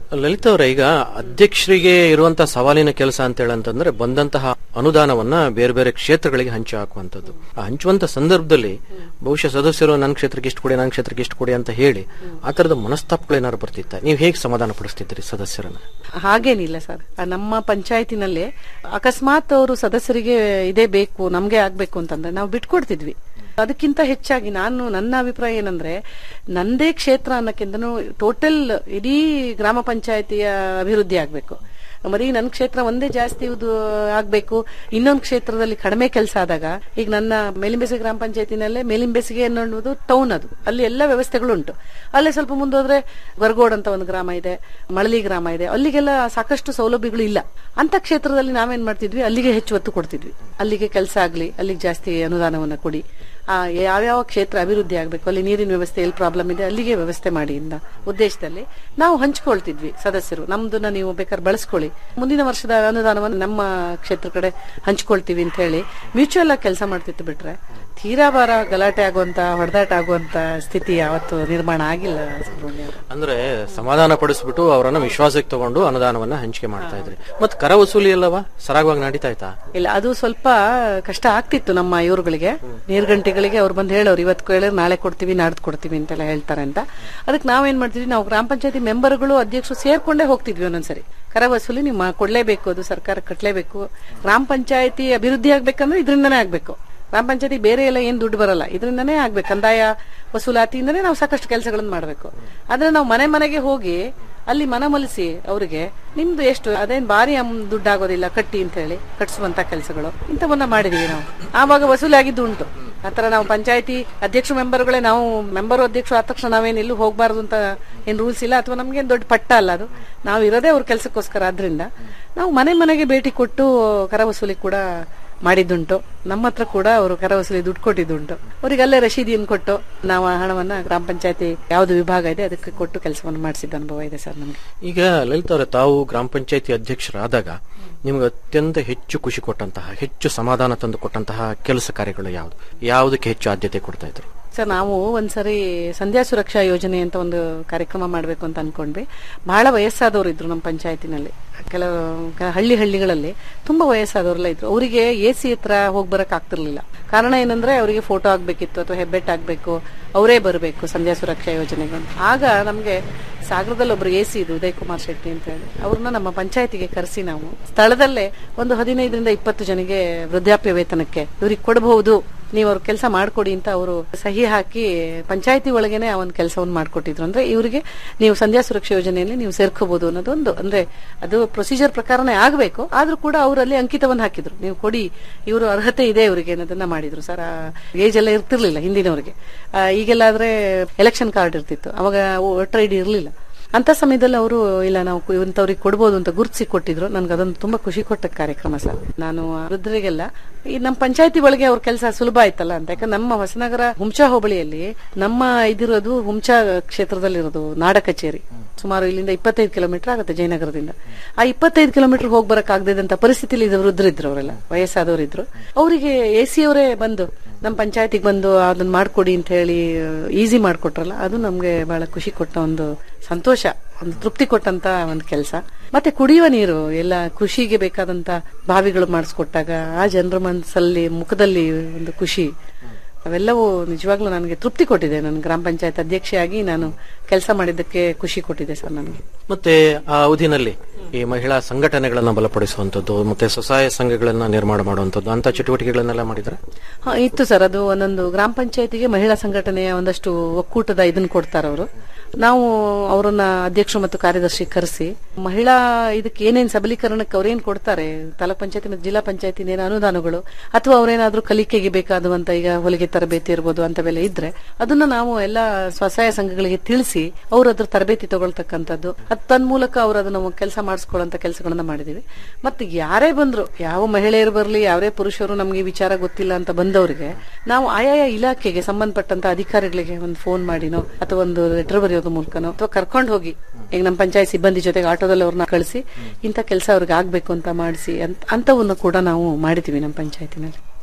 ಲಲಿತಾ ಅವರ ಈಗ ಅಧ್ಯಕ್ಷರಿಗೆ ಇರುವಂತಹ ಸವಾಲಿನ ಕೆಲಸ ಅಂತ ಹೇಳಂತಂದ್ರೆ ಬಂದಂತಹ ಅನುದಾನವನ್ನ ಬೇರೆ ಬೇರೆ ಕ್ಷೇತ್ರಗಳಿಗೆ ಹಂಚಿ ಹಾಕುವಂತದ್ದು ಆ ಹಂಚುವಂತ ಸಂದರ್ಭದಲ್ಲಿ ಬಹುಶಃ ಸದಸ್ಯರು ನನ್ನ ಕ್ಷೇತ್ರಕ್ಕೆ ಇಷ್ಟು ಕೊಡಿ ನನ್ನ ಕ್ಷೇತ್ರಕ್ಕೆ ಇಷ್ಟು ಕೊಡಿ ಅಂತ ಹೇಳಿ ಆ ತರದ ಮನಸ್ತಾಪಗಳು ಏನಾದ್ರು ಬರ್ತಿತ್ತ ನೀವು ಹೇಗೆ ಸಮಾಧಾನ ಪಡಿಸ್ತಿದ್ರಿ ಸದಸ್ಯರನ್ನ ಹಾಗೇನಿಲ್ಲ ಸರ್ ಆ ನಮ್ಮ ಪಂಚಾಯತಿನಲ್ಲಿ ಅಕಸ್ಮಾತ್ ಅವರು ಸದಸ್ಯರಿಗೆ ಇದೇ ಬೇಕು ನಮ್ಗೆ ಆಗ್ಬೇಕು ಅಂತಂದ್ರೆ ನಾವು ಬಿಟ್ಕೊಡ್ತಿದ್ವಿ ಅದಕ್ಕಿಂತ ಹೆಚ್ಚಾಗಿ ನಾನು ನನ್ನ ಅಭಿಪ್ರಾಯ ಏನಂದ್ರೆ ನಂದೇ ಕ್ಷೇತ್ರ ಅನ್ನಕ್ಕಿಂತನೂ ಟೋಟಲ್ ಇಡೀ ಗ್ರಾಮ ಪಂಚಾಯತಿಯ ಅಭಿವೃದ್ಧಿ ಆಗ್ಬೇಕು ಬರೀ ನನ್ನ ಕ್ಷೇತ್ರ ಒಂದೇ ಜಾಸ್ತಿ ಇದು ಆಗ್ಬೇಕು ಇನ್ನೊಂದು ಕ್ಷೇತ್ರದಲ್ಲಿ ಕಡಿಮೆ ಕೆಲಸ ಆದಾಗ ಈಗ ನನ್ನ ಮೇಲಿಂಬೆಸಿಗೆ ಗ್ರಾಮ ಪಂಚಾಯತಿನಲ್ಲೇ ಮೇಲಿಂಬೆಸಿಗೆ ಅನ್ನೋದು ಟೌನ್ ಅದು ಅಲ್ಲಿ ಎಲ್ಲ ವ್ಯವಸ್ಥೆಗಳು ಉಂಟು ಅಲ್ಲೇ ಸ್ವಲ್ಪ ಮುಂದೋದ್ರೆ ಗರ್ಗೋಡ್ ಅಂತ ಒಂದು ಗ್ರಾಮ ಇದೆ ಮಳಲಿ ಗ್ರಾಮ ಇದೆ ಅಲ್ಲಿಗೆಲ್ಲ ಸಾಕಷ್ಟು ಸೌಲಭ್ಯಗಳು ಇಲ್ಲ ಅಂತ ಕ್ಷೇತ್ರದಲ್ಲಿ ನಾವೇನ್ ಮಾಡ್ತಿದ್ವಿ ಅಲ್ಲಿಗೆ ಹೆಚ್ಚು ಒತ್ತು ಕೊಡ್ತಿದ್ವಿ ಅಲ್ಲಿಗೆ ಕೆಲಸ ಆಗ್ಲಿ ಅಲ್ಲಿಗೆ ಜಾಸ್ತಿ ಅನುದಾನವನ್ನ ಕೊಡಿ ಆ ಯಾವ್ಯಾವ ಕ್ಷೇತ್ರ ಅಭಿವೃದ್ಧಿ ಆಗ್ಬೇಕು ಅಲ್ಲಿ ನೀರಿನ ವ್ಯವಸ್ಥೆ ಎಲ್ಲಿ ಪ್ರಾಬ್ಲಮ್ ಇದೆ ಅಲ್ಲಿಗೆ ವ್ಯವಸ್ಥೆ ಮಾಡಿ ಇಂದ ಉದ್ದೇಶದಲ್ಲಿ ನಾವು ಹಂಚ್ಕೊಳ್ತಿದ್ವಿ ಸದಸ್ಯರು ನಮ್ದನ್ನ ನೀವು ಬೇಕಾದ್ರೆ ಬಳಸ್ಕೊಳ್ಳಿ ಮುಂದಿನ ವರ್ಷದ ಅನುದಾನವನ್ನು ನಮ್ಮ ಕ್ಷೇತ್ರ ಕಡೆ ಹಂಚ್ಕೊಳ್ತೀವಿ ಅಂತ ಹೇಳಿ ಮ್ಯೂಚುವಲ್ ಆಗಿ ಕೆಲಸ ಮಾಡ್ತಿತ್ತು ಬಿಟ್ರೆ ತೀರಾ ಬಾರ ಗಲಾಟೆ ಆಗುವಂತ ಹೊಡೆದಾಟ ಆಗುವಂತ ಸ್ಥಿತಿ ಯಾವತ್ತು ನಿರ್ಮಾಣ ಆಗಿಲ್ಲ ಸುಬ್ರಹ್ಮಣ್ಯ ಅವರು. ಅಂದ್ರೆ ಸಮಾಧಾನ ಪಡಿಸ್ಬಿಟ್ಟು ಅವರನ್ನ ವಿಶ್ವಾಸಕ್ಕೆ ತಗೊಂಡು ಅನುದಾನವನ್ನ ಹಂಚಿಕೆ ಮಾಡ್ತಾ ಇದ್ರಿ ಮತ್ ಕರ ವಸೂಲಿ ಅಲ್ಲವಾ ಸರಾಗವಾಗಿ ನಡೀತಾ ಇತ್ತಾ ಇಲ್ಲ ಅದು ಸ್ವಲ್ಪ ಕಷ್ಟ ಆಗ್ತಿತ್ತು ನಮ್ಮ ಇವ್ರುಗಳಿಗೆ ನೀರ್ಗಂಟೆಗಳಿಗೆ ಅವ್ರು ಬಂದು ಹೇಳೋರು ಇವತ್ತು ಕೇಳಿದ್ರೆ ನಾಳೆ ಕೊಡ್ತೀವಿ ನಾಡ್ದು ಕೊಡ್ತೀವಿ ಅಂತೆಲ್ಲ ಹೇಳ್ತಾರೆ ಅಂತ ಅದಕ್ಕೆ ನಾವೇನ್ ಮಾಡ್ತಿದ್ವಿ ನಾವು ಗ್ರಾಮ ಪಂಚಾಯತಿ ಮೆಂಬರ್ಗಳು ಅಧ್ಯಕ್ಷರು ಸೇರ್ಕೊಂಡೇ ಹೋಗ್ತಿದ್ವಿ ಒಂದೊಂದ್ಸರಿ ಕರ ವಸೂಲಿ ನೀವು ಮಾ- ಕೊಡ್ಲೇಬೇಕು ಅದು ಸರ್ಕಾರ ಕಟ್ಲೇಬೇಕು ಗ್ರಾಮ ಪಂಚಾಯತಿ ಅಭಿವೃದ್ಧಿ ಆಗ್ಬೇಕಂದ್ರೆ ಇದರಿಂದನೇ ಆಗ್ಬೇಕು ಗ್ರಾಮ ಪಂಚಾಯತಿ ಬೇರೆ ಎಲ್ಲ ಏನ್ ದುಡ್ಡು ಬರಲ್ಲ ಇದರಿಂದನೇ ಆಗ್ಬೇಕು ಕಂದಾಯ ವಸೂಲಾತಿಯಿಂದನೇ ನಾವು ಸಾಕಷ್ಟು ಕೆಲಸಗಳನ್ನ ಮಾಡಬೇಕು ಆದ್ರೆ ನಾವು ಮನೆ ಮನೆಗೆ ಹೋಗಿ ಅಲ್ಲಿ ಮನಮೊಲಿಸಿ ಅವರಿಗೆ ನಿಮ್ದು ಎಷ್ಟು ಅದೇನ್ ಭಾರಿ ಅಮ್ ದುಡ್ಡು ಆಗೋದಿಲ್ಲ ಕಟ್ಟಿ ಅಂತ ಹೇಳಿ ಕಟ್ಸುವಂತ ಕೆಲಸಗಳು ಇಂಥವನ್ನ ಮಾಡಿದೀವಿ ನಾವು ಆವಾಗ ವಸೂಲಿ ಆಗಿದ್ದು ಉಂಟು ಆತರ ನಾವು ಪಂಚಾಯತಿ ಅಧ್ಯಕ್ಷ ಮೆಂಬರ್ಗಳೇ ನಾವು ಮೆಂಬರ್ ಅಧ್ಯಕ್ಷರು ಆದ ತಕ್ಷಣ ನಾವೇನ್ ಎಲ್ಲೂ ಹೋಗಬಾರ್ದು ಅಂತ ಏನ್ ರೂಲ್ಸ್ ಇಲ್ಲ ಅಥವಾ ನಮ್ಗೆ ದೊಡ್ಡ ಪಟ್ಟ ಅಲ್ಲ ಅದು ನಾವು ಇರೋದೇ ಅವ್ರ ಕೆಲಸಕ್ಕೋಸ್ಕರ ಆದ್ರಿಂದ ನಾವು ಮನೆ ಮನೆಗೆ ಭೇಟಿ ಕೊಟ್ಟು ಕರ ವಸೂಲಿ ಕೂಡ ಮಾಡಿದ್ದುಂಟು ನಮ್ಮ ಹತ್ರ ಕೂಡ ಅವರು ಕರ ವಸೂಲಿ ದುಡ್ಡು ಕೊಟ್ಟಿದ್ದುಂಟು ಅವರಿಗೆ ಅಲ್ಲೇ ರಶೀದಿಯನ್ನು ಕೊಟ್ಟು ನಾವು ಆ ಹಣವನ್ನ ಗ್ರಾಮ ಪಂಚಾಯತಿ ಯಾವ್ದು ವಿಭಾಗ ಇದೆ ಅದಕ್ಕೆ ಕೊಟ್ಟು ಕೆಲಸವನ್ನು ಮಾಡಿಸಿದ ಅನುಭವ ಇದೆ ಸರ್ ನಮ್ಗೆ ಈಗ ಲಲಿತಾ ಅವರೇ ತಾವು ಗ್ರಾಮ ಪಂಚಾಯತಿ ಅಧ್ಯಕ್ಷರಾದಾಗ ನಿಮ್ಗೆ ಅತ್ಯಂತ ಹೆಚ್ಚು ಖುಷಿ ಕೊಟ್ಟಂತಹ ಹೆಚ್ಚು ಸಮಾಧಾನ ತಂದು ಕೊಟ್ಟಂತಹ ಕೆಲಸ ಕಾರ್ಯಗಳು ಯಾವುದು ಯಾವುದಕ್ಕೆ ಹೆಚ್ಚು ಆದ್ಯತೆ ಕೊಡ್ತಾ ಇದ್ರು ಸರ್ ನಾವು ಒಂದ್ಸರಿ ಸಂಧ್ಯಾ ಸುರಕ್ಷಾ ಯೋಜನೆ ಅಂತ ಒಂದು ಕಾರ್ಯಕ್ರಮ ಮಾಡಬೇಕು ಅಂತ ಅನ್ಕೊಂಡ್ವಿ ಬಹಳ ವಯಸ್ಸಾದವರು ಇದ್ರು ನಮ್ಮ ಪಂಚಾಯತಿನಲ್ಲಿ ಕೆಲವು ಕ- ಹಳ್ಳಿ ಹಳ್ಳಿಗಳಲ್ಲಿ ತುಂಬಾ ವಯಸ್ಸಾದವರೆಲ್ಲ ಇದ್ರು ಅವರಿಗೆ ಎ ಸಿ ಹತ್ರ ಹೋಗಿ ಬರಕ್ ಆಗ್ತಿರ್ಲಿಲ್ಲ ಕಾರಣ ಏನಂದ್ರೆ ಅವರಿಗೆ ಫೋಟೋ ಆಗ್ಬೇಕಿತ್ತು ಅಥವಾ ಹೆಬ್ಬೆಟ್ ಆಗ್ಬೇಕು ಅವರೇ ಬರಬೇಕು ಸಂಧ್ಯಾ ಸುರಕ್ಷಾ ಯೋಜನೆಗೆ ಅಂತ. ಆಗ ನಮ್ಗೆ ಸಾಗರದಲ್ಲಿ ಒಬ್ರು ಎ ಸಿ ಇದು ಉದಯ್ ಕುಮಾರ್ ಶೆಟ್ಟಿ ಅಂತ ಹೇಳಿ ಅವ್ರನ್ನ ನಮ್ಮ ಪಂಚಾಯತಿಗೆ ಕರೆಸಿ ನಾವು ಸ್ಥಳದಲ್ಲೇ ಒಂದು ಹದಿನೈದರಿಂದ ಇಪ್ಪತ್ತು ಜನಿಗೆ ವೃದ್ಧಾಪ್ಯ ವೇತನಕ್ಕೆ ಇವ್ರಿಗೆ ಕೊಡಬಹುದು ನೀವು ಅವ್ರ ಕೆಲಸ ಮಾಡ್ಕೊಡಿ ಅಂತ ಅವರು ಸಹಿ ಹಾಕಿ ಪಂಚಾಯತಿ ಒಳಗೇನೆ ಆ ಒಂದು ಕೆಲಸವನ್ನು ಮಾಡ್ಕೊಟ್ಟಿದ್ರು ಅಂದ್ರೆ ಇವರಿಗೆ ನೀವು ಸಂಧ್ಯಾ ಸುರಕ್ಷಾ ಯೋಜನೆಯಲ್ಲಿ ನೀವು ಸೇರ್ಕೋಬಹುದು ಅನ್ನೋದೊಂದು ಅಂದ್ರೆ ಅದು ಪ್ರೊಸೀಜರ್ ಪ್ರಕಾರನೇ ಆಗಬೇಕು ಆದ್ರೂ ಕೂಡ ಅವರಲ್ಲಿ ಅಂಕಿತವನ್ನು ಹಾಕಿದ್ರು ನೀವು ಕೊಡಿ ಇವರು ಅರ್ಹತೆ ಇದೆ ಇವರಿಗೆ ಅನ್ನೋದನ್ನ ಮಾಡಿದ್ರು ಸರ್ ಏಜ್ ಎಲ್ಲ ಇರ್ತಿರ್ಲಿಲ್ಲ ಹಿಂದಿನವರಿಗೆ ಆ, ಈಗೆಲ್ಲ ಆದ್ರೆ ಎಲೆಕ್ಷನ್ ಕಾರ್ಡ್ ಇರ್ತಿತ್ತು ಅವಾಗ ವೋಟರ್ ಐ ಡಿ ಇರ್ಲಿಲ್ಲ ಅಂತ ಸಮಯದಲ್ಲಿ ಅವರು ಇಲ್ಲ ನಾವು ಕು- ಇಂಥವ್ರಿಗೆ ಕೊಡ್ಬೋದು ಅಂತ ಗುರುತಿಸಿ ಕೊಟ್ಟಿದ್ರು ನನ್ಗೆ ಅದೊಂದು ತುಂಬಾ ಖುಷಿ ಕೊಟ್ಟ ಕಾರ್ಯಕ್ರಮ ಸರ್ ನಾನು ಆ ವೃದ್ಧರಿಗೆಲ್ಲ ಈ ನಮ್ಮ ಪಂಚಾಯತಿ ಒಳಗೆ ಅವ್ರ ಕೆಲಸ ಸುಲಭ ಆಯ್ತಲ್ಲ ಅಂತ ಯಾಕಂದ್ರೆ ನಮ್ಮ ಹೊಸನಗರ ಹುಂಚಾ ಹೋಬಳಿಯಲ್ಲಿ ನಮ್ಮ ಇದಿರೋದು ಹುಂಚಾ ಕ್ಷೇತ್ರದಲ್ಲಿರೋದು ನಾಡ ಕಚೇರಿ ಸುಮಾರು ಇಲ್ಲಿಂದ ಇಪ್ಪತ್ತೈದು ಕಿಲೋಮೀಟರ್ ಆಗುತ್ತೆ ಜಯನಗರದಿಂದ ಆ ಇಪ್ಪತ್ತೈದು ಕಿಲೋಮೀಟರ್ ಹೋಗಿ ಬರಕ್ ಆಗದಿದ್ದಂತ ಪರಿಸ್ಥಿತಿಲಿ ಇದು ವೃದ್ಧರಿದ್ರು ಅವರೆಲ್ಲ ವಯಸ್ಸಾದವರಿದ್ರು ಅವರಿಗೆ ಎ ಸಿ ಅವರೇ ಬಂದು ನಮ್ಮ ಪಂಚಾಯತಿಗೆ ಬಂದು ಅದನ್ನ ಮಾಡ್ಕೊಡಿ ಅಂತ ಹೇಳಿ ಈಸಿ ಮಾಡ್ಕೊಟ್ರಲ್ಲ ಅದು ನಮ್ಗೆ ಬಹಳ ಖುಷಿ ಕೊಟ್ಟ ಒಂದು ಸಂತೋಷ ಒಂದು ತೃಪ್ತಿ ಕೊಟ್ಟಂತ ಒಂದು ಕೆಲಸ ಮತ್ತೆ ಕುಡಿಯುವ ನೀರು ಎಲ್ಲ ಕೃಷಿಗೆ ಬೇಕಾದಂತ ಬಾವಿಗಳು ಮಾಡಿಸ್ಕೊಟ್ಟಾಗ ಆ ಜನರ ಮನಸ್ಸಲ್ಲಿ ಮುಖದಲ್ಲಿ ಒಂದು ಖುಷಿ ಅವೆಲ್ಲವೂ ನಿಜವಾಗ್ಲೂ ನನಗೆ ತೃಪ್ತಿ ಕೊಟ್ಟಿದೆ ನನ್ನ ಗ್ರಾಮ ಪಂಚಾಯತ್ ಅಧ್ಯಕ್ಷೆಯಾಗಿ ನಾನು ಕೆಲಸ ಮಾಡಿದ್ದಕ್ಕೆ ಖುಷಿ ಕೊಟ್ಟಿದೆ ಸರ್ ನನಗೆ ಮತ್ತೆ ಆ ಅವಧಿನಲ್ಲಿ ಈ ಮಹಿಳಾ ಸಂಘಟನೆಗಳನ್ನ ಬಲಪಡಿಸುವಂತದ್ದು ಮತ್ತೆ ಸ್ವಸಹಾಯ ಸಂಘಗಳನ್ನ ನಿರ್ಮಾಣ ಮಾಡುವಂತದ್ದು ಅಂತ ಚಟುವಟಿಕೆಗಳನ್ನೆಲ್ಲ ಮಾಡಿದ್ರೆ ಹಾ ಇತ್ತು ಸರ್ ಅದು ಒಂದೊಂದು ಗ್ರಾಮ ಪಂಚಾಯತಿಗೆ ಮಹಿಳಾ ಸಂಘಟನೆಯ ಒಂದಷ್ಟು ಒಕ್ಕೂಟದ ಇದನ್ನ ಕೊಡ್ತಾರೆ ಅವರು ನಾವು ಅವರನ್ನ ಅಧ್ಯಕ್ಷರು ಮತ್ತು ಕಾರ್ಯದರ್ಶಿ ಕರೆಸಿ ಮಹಿಳಾ ಇದಕ್ಕೆ ಏನೇನ್ ಸಬಲೀಕರಣಕ್ಕೆ ಅವ್ರೇನ್ ಕೊಡ್ತಾರೆ ತಾಲೂಕ್ ಪಂಚಾಯತಿ ಮತ್ತು ಜಿಲ್ಲಾ ಪಂಚಾಯತಿ ಏನು ಅನುದಾನಗಳು ಅಥವಾ ಅವ್ರೇನಾದ್ರೂ ಕಲಿಕೆಗೆ ಬೇಕಾದುವಂತ ಈಗ ಹೊಲಿಗೆ ತರಬೇತಿ ಇರ್ಬೋದು ಅಂತವೆಲ್ಲ ಇದ್ರೆ ಅದನ್ನ ನಾವು ಎಲ್ಲ ಸ್ವಸಹಾಯ ಸಂಘಗಳಿಗೆ ತಿಳಿಸಿ ಅವ್ರು ಅದ್ರ ತರಬೇತಿ ತಗೊಳ್ತಕ್ಕಂಥದ್ದು ಅದ್ ತನ್ಮೂಲಕ ಅವ್ರು ಅದನ್ನ ಕೆಲಸ ಮಾಡಿಸ್ಕೊಳ್ಳೋಂತ ಕೆಲಸಗಳನ್ನ ಮಾಡಿದೀವಿ ಮತ್ತೆ ಯಾರೇ ಬಂದ್ರು ಯಾವ ಮಹಿಳೆಯರು ಬರ್ಲಿ ಯಾವೇ ಪುರುಷರು ನಮ್ಗೆ ಈ ವಿಚಾರ ಗೊತ್ತಿಲ್ಲ ಅಂತ ಬಂದವರಿಗೆ ನಾವು ಆಯಾಯ ಇಲಾಖೆಗೆ ಸಂಬಂಧಪಟ್ಟಂತ ಅಧಿಕಾರಿಗಳಿಗೆ ಒಂದು ಫೋನ್ ಮಾಡಿನೋ ಅಥವಾ ಒಂದು ಲೆಟರ್ ಬರೆಯೋದ್ರ ಮೂಲಕನೋ ಅಥವಾ ಕರ್ಕೊಂಡು ಹೋಗಿ ಈಗ ನಮ್ಮ ಪಂಚಾಯತ್ ಸಿಬ್ಬಂದಿ ಜೊತೆಗೆ ಆಟೋದಲ್ಲಿ ಅವ್ರನ್ನ ಕಳಿಸಿ ಇಂಥ ಕೆಲಸ ಅವ್ರಿಗೆ ಆಗ್ಬೇಕು ಅಂತ ಮಾಡಿಸಿ ಅಂತ ಅಂತವನ್ನು ಕೂಡ ನಾವು ಮಾಡಿದೀವಿ ನಮ್ಮ ಪಂಚಾಯತಿನಲ್ಲಿ